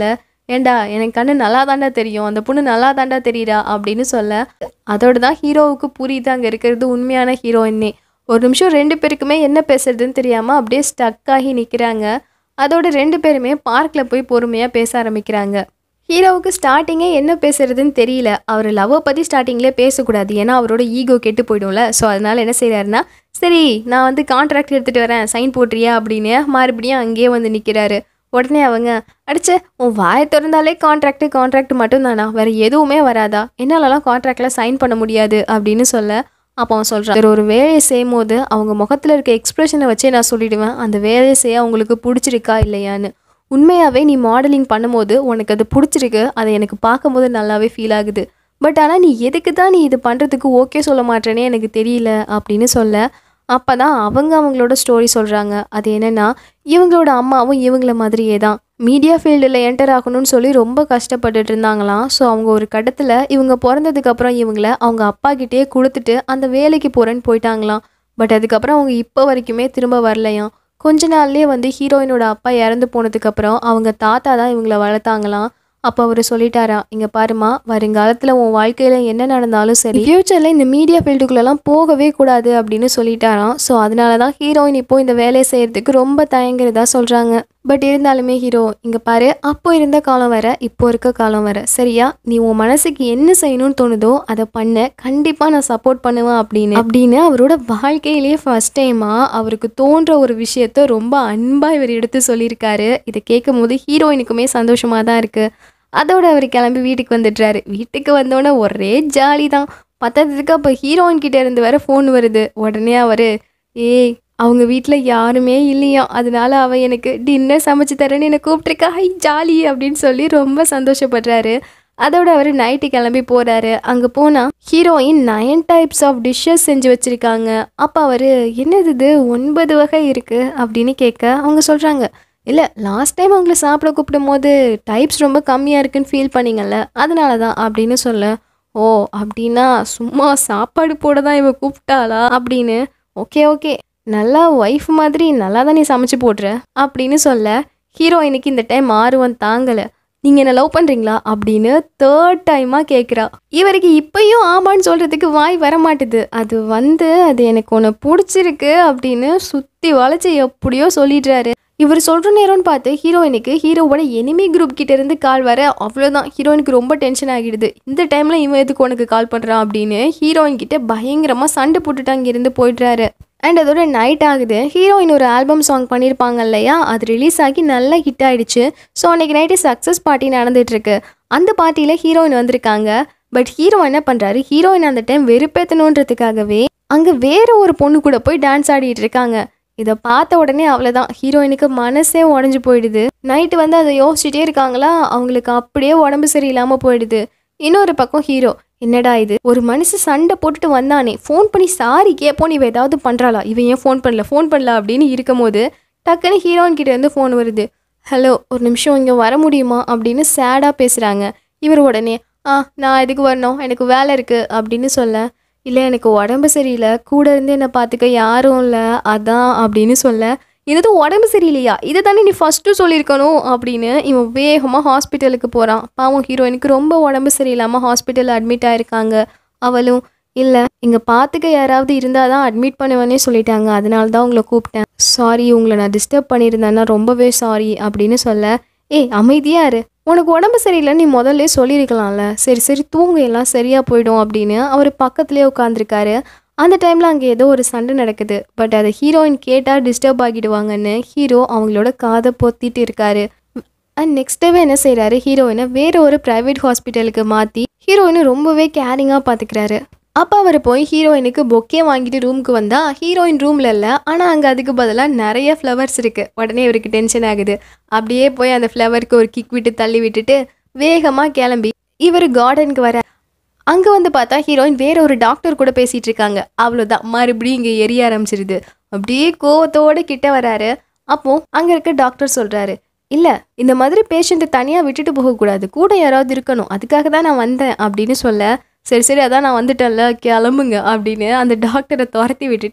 ஏண்டா எனக்கு கண்ணு நல்லா தாண்டா தெரியும் அந்த பொண்ணு நல்லா தாண்டா தெரியுறா அப்படின்னு சொல்ல அதோட தான் ஹீரோவுக்கு புரியுது அங்கே இருக்கிறது உண்மையான ஹீரோயின்னே ஒரு நிமிஷம் ரெண்டு பேருக்குமே என்ன பேசுறதுன்னு தெரியாமல் அப்படியே ஸ்டக் ஆகி நிற்கிறாங்க அதோட ரெண்டு பேருமே பார்க்கில் போய் பொறுமையாக பேச ஆரம்பிக்கிறாங்க ஹீரோவுக்கு ஸ்டார்டிங்கே என்ன பேசுறதுன்னு தெரியல அவர் லவ்வை பற்றி ஸ்டார்டிங்லேயே பேசக்கூடாது ஏன்னா அவரோட ஈகோ கெட்டு போயிடும்ல ஸோ அதனால என்ன செய்கிறாருன்னா சரி நான் வந்து கான்ட்ராக்ட் எடுத்துகிட்டு வரேன் சைன் போட்டுறியா அப்படின்னு மறுபடியும் அங்கேயே வந்து நிற்கிறாரு உடனே அவங்க அடிச்சே உன் வாயை திறந்தாலே கான்ட்ராக்ட் கான்ட்ராக்ட் மட்டும் தானா வேற எதுவுமே வராதா என்னாலலாம் கான்ட்ராக்டில் சைன் பண்ண முடியாது அப்படின்னு சொல்ல அப்போ அவன் சொல்கிறான் வேற ஒரு வேலையை செய்யும் போது அவங்க முகத்தில் இருக்க எக்ஸ்ப்ரெஷனை வச்சே நான் சொல்லிடுவேன் அந்த வேலையை செய்ய அவங்களுக்கு பிடிச்சிருக்கா இல்லையான்னு உண்மையாகவே நீ மாடலிங் பண்ணும்போது உனக்கு அது பிடிச்சிருக்கு அதை எனக்கு பார்க்கும்போது நல்லாவே ஃபீல் ஆகுது பட் ஆனால் நீ எதுக்கு தான் நீ இது பண்ணுறதுக்கு ஓகே சொல்ல மாட்டேனே எனக்கு தெரியல அப்படின்னு சொல்ல அப்போ தான் அவங்க அவங்களோட ஸ்டோரி சொல்கிறாங்க அது என்னென்னா இவங்களோட அம்மாவும் இவங்கள மாதிரியே தான் மீடியா ஃபீல்டில் என்டர் ஆகணும்னு சொல்லி ரொம்ப கஷ்டப்பட்டுட்டு இருந்தாங்களாம் ஸோ அவங்க ஒரு கட்டத்தில் இவங்க பிறந்ததுக்கப்புறம் இவங்கள அவங்க அப்பா கிட்டேயே கொடுத்துட்டு அந்த வேலைக்கு போகிறேன்னு போயிட்டாங்களாம் பட் அதுக்கப்புறம் அவங்க இப்போ வரைக்குமே திரும்ப வரலையாம் கொஞ்ச நாள்லயே வந்து ஹீரோயினோட அப்பா இறந்து போனதுக்கப்புறம் அவங்க தாத்தா தான் இவங்கள வளர்த்தாங்களாம் அப்போ அவர் சொல்லிட்டாராம் இங்கே பாருமா வருங்காலத்தில் உன் வாழ்க்கையில் என்ன நடந்தாலும் சரி ஃப்யூச்சரில் இந்த மீடியா ஃபீல்டுக்குள்ளெல்லாம் போகவே கூடாது அப்படின்னு சொல்லிட்டாராம் ஸோ அதனால தான் ஹீரோயின் இப்போ இந்த வேலையை செய்கிறதுக்கு ரொம்ப தயங்குறதா சொல்கிறாங்க பட் இருந்தாலுமே ஹீரோ இங்கே பாரு அப்போ இருந்த காலம் வர இப்போ இருக்க காலம் வர சரியா நீ உன் மனசுக்கு என்ன செய்யணும்னு தோணுதோ அதை பண்ண கண்டிப்பாக நான் சப்போர்ட் பண்ணுவேன் அப்படின்னு அப்படின்னு அவரோட வாழ்க்கையிலேயே ஃபர்ஸ்ட் டைமாக அவருக்கு தோன்ற ஒரு விஷயத்த ரொம்ப அன்பாக இவர் எடுத்து சொல்லியிருக்காரு இதை கேட்கும் போது ஹீரோயினுக்குமே சந்தோஷமாக தான் இருக்குது அதோட அவர் கிளம்பி வீட்டுக்கு வந்துடுறாரு வீட்டுக்கு வந்தோடனே ஒரே ஜாலி தான் பத்தாததுக்கு அப்போ ஹீரோயின் கிட்ட இருந்து வேற ஃபோன் வருது உடனே அவர் ஏய் அவங்க வீட்டில் யாருமே இல்லையாம் அதனால அவன் எனக்கு டின்னர் சமைச்சு தரேன்னு என்னை கூப்பிட்ருக்கா ஹை ஜாலி அப்படின்னு சொல்லி ரொம்ப சந்தோஷப்படுறாரு அதோட அவர் நைட்டு கிளம்பி போகிறாரு அங்கே போனால் heroine nine types of dishes செஞ்சு வச்சுருக்காங்க அப்போ அவர் என்னது இது ஒன்பது வகை இருக்குது அப்படின்னு கேட்க அவங்க சொல்கிறாங்க இல்லை லாஸ்ட் டைம் அவங்கள சாப்பிட கூப்பிடும் போது டைப்ஸ் ரொம்ப கம்மியாக இருக்குன்னு ஃபீல் பண்ணீங்கல்ல அதனால தான் அப்படின்னு சொல்ல ஓ அப்படின்னா சும்மா சாப்பாடு போட தான் இவ கூப்பிட்டாளா அப்படின்னு ஓகே ஓகே நல்லா ஒய்ஃப் மாதிரி நல்லா தான் நீ சமைச்சு போடுற அப்படின்னு சொல்ல ஹீரோயினுக்கு இந்த டைம் ஆர்வம் தாங்கலை நீங்கள் என்ன லவ் பண்ணுறீங்களா அப்படின்னு தேர்ட் டைமாக கேட்குறா இவருக்கு இப்பயும் ஆமான்னு சொல்கிறதுக்கு வாய் வர மாட்டுது அது வந்து அது எனக்கு ஒன்று பிடிச்சிருக்கு அப்படின்னு சுற்றி வளைச்சி எப்படியோ சொல்லிடுறாரு இவர் சொல்கிற நேரம்னு பார்த்து ஹீரோயினுக்கு ஹீரோவோட எனிமி குரூப் கிட்ட இருந்து கால் வர அவ்வளோதான் ஹீரோயினுக்கு ரொம்ப டென்ஷன் ஆகிடுது இந்த டைமில் இவன் எதுக்கு உனக்கு கால் பண்ணுறான் அப்படின்னு ஹீரோயின் கிட்ட பயங்கரமாக சண்டை போட்டுட்டு அங்கேருந்து போயிடுறாரு அண்ட் அதோட நைட் ஆகுது ஹீரோயின் ஒரு ஆல்பம் சாங் பண்ணியிருப்பாங்க இல்லையா அது ரிலீஸ் ஆகி நல்லா ஹிட் ஆயிடுச்சு ஸோ அன்னைக்கு நைட்டு சக்ஸஸ் பார்ட்டி நடந்துட்டு இருக்கு அந்த பார்ட்டியில் ஹீரோயின் வந்திருக்காங்க பட் ஹீரோ என்ன பண்ணுறாரு ஹீரோயின் அந்த டைம் வெறுப்பேற்றணுன்றதுக்காகவே அங்கே வேற ஒரு பொண்ணு கூட போய் டான்ஸ் ஆடிட்டு இருக்காங்க இதை பார்த்த உடனே அவ்வளோதான் ஹீரோயினுக்கு மனசே உடஞ்சி போயிடுது நைட்டு வந்து அதை யோசிச்சுட்டே இருக்காங்களா அவங்களுக்கு அப்படியே உடம்பு சரியில்லாமல் போயிடுது இன்னொரு பக்கம் ஹீரோ என்னடா இது ஒரு மனுஷன் சண்டை போட்டுட்டு வந்தானே ஃபோன் பண்ணி சாரி கேட்போம் இவ ஏதாவது பண்ணுறாளா இவன் ஏன் ஃபோன் பண்ணல ஃபோன் பண்ணல அப்படின்னு இருக்கும்போது டக்குன்னு ஹீரோயின் கிட்ட இருந்து ஃபோன் வருது ஹலோ ஒரு நிமிஷம் இங்கே வர முடியுமா அப்படின்னு சேடாக பேசுகிறாங்க இவர் உடனே ஆ நான் எதுக்கு வரணும் எனக்கு வேலை இருக்குது அப்படின்னு சொல்ல இல்லை எனக்கு உடம்பு சரியில்லை கூட இருந்து என்னை பார்த்துக்க யாரும் இல்லை அதான் அப்படின்னு சொல்ல என்னது உடம்பு சரியில்லையா இதை தானே நீ ஃபஸ்ட்டு சொல்லியிருக்கணும் அப்படின்னு இவன் வேகமாக ஹாஸ்பிட்டலுக்கு போகிறான் பாவம் ஹீரோயினுக்கு ரொம்ப உடம்பு சரியில்லாமல் ஹாஸ்பிட்டலில் அட்மிட் ஆயிருக்காங்க அவளும் இல்லை இங்கே பார்த்துக்க யாராவது இருந்தால் தான் அட்மிட் பண்ணுவேனே சொல்லிட்டாங்க அதனால தான் உங்களை கூப்பிட்டேன் சாரி உங்களை நான் டிஸ்டர்ப் பண்ணியிருந்தேன்னா ரொம்பவே சாரி அப்படின்னு சொல்ல ஏய் அமைதியா இரு உனக்கு உடம்பு சரியில்லைன்னு நீ முதல்ல சொல்லியிருக்கலாம்ல சரி சரி தூங்கு எல்லாம் சரியாக போயிடும் அப்படின்னு அவர் பக்கத்துலேயே உட்காந்துருக்காரு அந்த டைமில் அங்கே ஏதோ ஒரு சண்டை நடக்குது பட் அதை ஹீரோயின் கேட்டால் டிஸ்டர்ப் ஆகிடுவாங்கன்னு ஹீரோ அவங்களோட காதை பொத்திட்டு இருக்காரு அண்ட் நெக்ஸ்ட் டேவே என்ன செய்கிறாரு ஹீரோயினை வேற ஒரு ப்ரைவேட் ஹாஸ்பிட்டலுக்கு மாற்றி ஹீரோயினை ரொம்பவே கேரிங்காக பார்த்துக்கிறாரு அப்போ அவர் போய் ஹீரோயினுக்கு பொக்கே வாங்கிட்டு ரூமுக்கு வந்தால் ஹீரோயின் ரூமில் இல்லை ஆனால் அங்கே அதுக்கு பதிலாக நிறைய ஃப்ளவர்ஸ் இருக்குது உடனே இவருக்கு டென்ஷன் ஆகுது அப்படியே போய் அந்த ஃப்ளவருக்கு ஒரு கிக் விட்டு தள்ளி விட்டுட்டு வேகமாக கிளம்பி இவர் கார்டனுக்கு வர அங்கே வந்து பார்த்தா ஹீரோயின் வேற ஒரு டாக்டர் கூட பேசிகிட்டு இருக்காங்க அவ்வளோதான் மறுபடியும் இங்கே எரிய ஆரம்பிச்சிருது அப்படியே கோவத்தோட கிட்ட வராரு அப்போ அங்கே இருக்க டாக்டர் சொல்கிறாரு இல்லை இந்த மாதிரி பேஷண்ட்டை தனியாக விட்டுட்டு போகக்கூடாது கூட யாராவது இருக்கணும் அதுக்காக தான் நான் வந்தேன் அப்படின்னு சொல்ல சரி சரி அதான் நான் வந்துட்டேன்ல கிளம்புங்க அப்படின்னு அந்த டாக்டரை துரத்தி விட்டுட்டு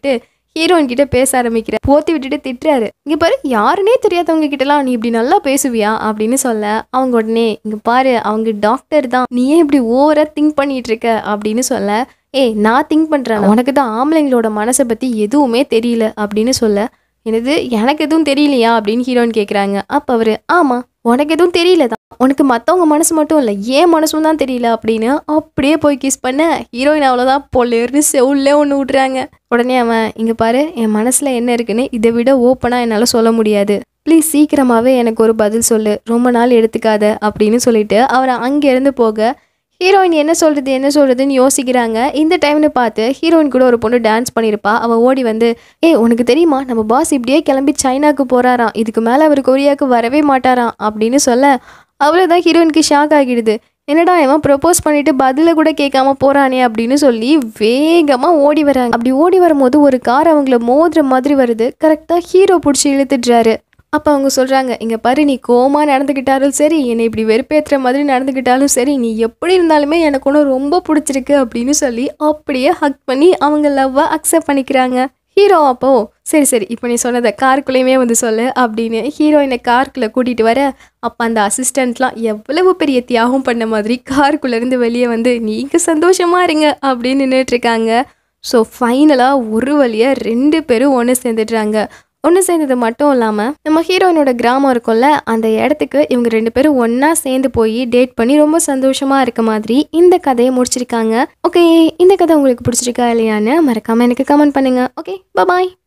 ஹீரோயின் கிட்ட பேச ஆரம்பிக்கிற போத்தி விட்டுட்டு திட்டுறாரு இங்க பாரு யாருனே தெரியாதவங்க கிட்டலாம் நீ இப்படி நல்லா பேசுவியா அப்படின்னு சொல்ல அவங்க உடனே இங்க பாரு அவங்க டாக்டர் தான் நீ ஏன் இப்படி ஓவரா திங்க் பண்ணிட்டு இருக்க அப்படின்னு சொல்ல ஏய் நான் திங்க் பண்றேன் உனக்கு தான் ஆம்பளைங்களோட மனசை பத்தி எதுவுமே தெரியல அப்படின்னு சொல்ல என்னது எனக்கு எதுவும் தெரியலையா அப்படின்னு ஹீரோயின் கேக்குறாங்க அப்ப அவரு ஆமா உனக்கு எதுவும் தெரியல தான் உனக்கு மற்றவங்க மனசு மட்டும் இல்லை ஏன் மனசும் தான் தெரியல அப்படின்னு அப்படியே போய் கிஸ் பண்ண ஹீரோயின் அவ்வளோதான் பொல்லேர்னு செவுல்லே ஒன்று விட்றாங்க உடனே அவன் இங்கே பாரு என் மனசில் என்ன இருக்குன்னு இதை விட ஓப்பனாக என்னால் சொல்ல முடியாது ப்ளீஸ் சீக்கிரமாகவே எனக்கு ஒரு பதில் சொல்லு ரொம்ப நாள் எடுத்துக்காத அப்படின்னு சொல்லிட்டு அவரை அங்கேருந்து போக ஹீரோயின் என்ன சொல்கிறது என்ன சொல்கிறதுன்னு யோசிக்கிறாங்க இந்த டைம்னு பார்த்து ஹீரோயின் கூட ஒரு பொண்ணு டான்ஸ் பண்ணியிருப்பா அவள் ஓடி வந்து ஏ உனக்கு தெரியுமா நம்ம பாஸ் இப்படியே கிளம்பி சைனாக்கு போகிறாராம் இதுக்கு மேலே அவர் கொரியாவுக்கு வரவே மாட்டாராம் அப்படின்னு சொல்ல அவ்வளோதான் ஹீரோயினுக்கு ஷாக் ஆகிடுது என்னடா இவன் ப்ரப்போஸ் பண்ணிட்டு பதில கூட கேட்காம போறானே அப்படின்னு சொல்லி வேகமா ஓடி வராங்க அப்படி ஓடி வரும்போது ஒரு கார் அவங்கள மோதுற மாதிரி வருது கரெக்டா ஹீரோ பிடிச்சி இழுத்துடுறாரு அப்போ அவங்க சொல்கிறாங்க இங்கே பாரு நீ கோமா நடந்துக்கிட்டாலும் சரி என்னை இப்படி வெறுப்பேற்றுற மாதிரி நடந்துக்கிட்டாலும் சரி நீ எப்படி இருந்தாலுமே எனக்கு ஒன்று ரொம்ப பிடிச்சிருக்கு அப்படின்னு சொல்லி அப்படியே ஹக் பண்ணி அவங்க லவ்வை அக்செப்ட் பண்ணிக்கிறாங்க ஹீரோ அப்போ சரி சரி இப்போ நீ சொன்னதை காருக்குள்ளேயுமே வந்து சொல்லு அப்படின்னு ஹீரோயினை காருக்குள்ளே கூட்டிகிட்டு வர அப்போ அந்த அசிஸ்டண்ட்லாம் எவ்வளவு பெரிய தியாகம் பண்ண மாதிரி காருக்குள்ளேருந்து வெளியே வந்து நீங்கள் சந்தோஷமா இருங்க அப்படின்னு நின்றுட்டு இருக்காங்க ஸோ ஃபைனலாக ஒரு வழியாக ரெண்டு பேரும் ஒன்று சேர்ந்துடுறாங்க ஒன்று சேர்ந்தது மட்டும் இல்லாமல் நம்ம ஹீரோயினோட கிராமம் இருக்கும்ல அந்த இடத்துக்கு இவங்க ரெண்டு பேரும் ஒன்றா சேர்ந்து போய் டேட் பண்ணி ரொம்ப சந்தோஷமாக இருக்க மாதிரி இந்த கதையை முடிச்சிருக்காங்க ஓகே இந்த கதை உங்களுக்கு பிடிச்சிருக்கா இல்லையான்னு மறக்காமல் எனக்கு கமெண்ட் பண்ணுங்கள் ஓகே பாய்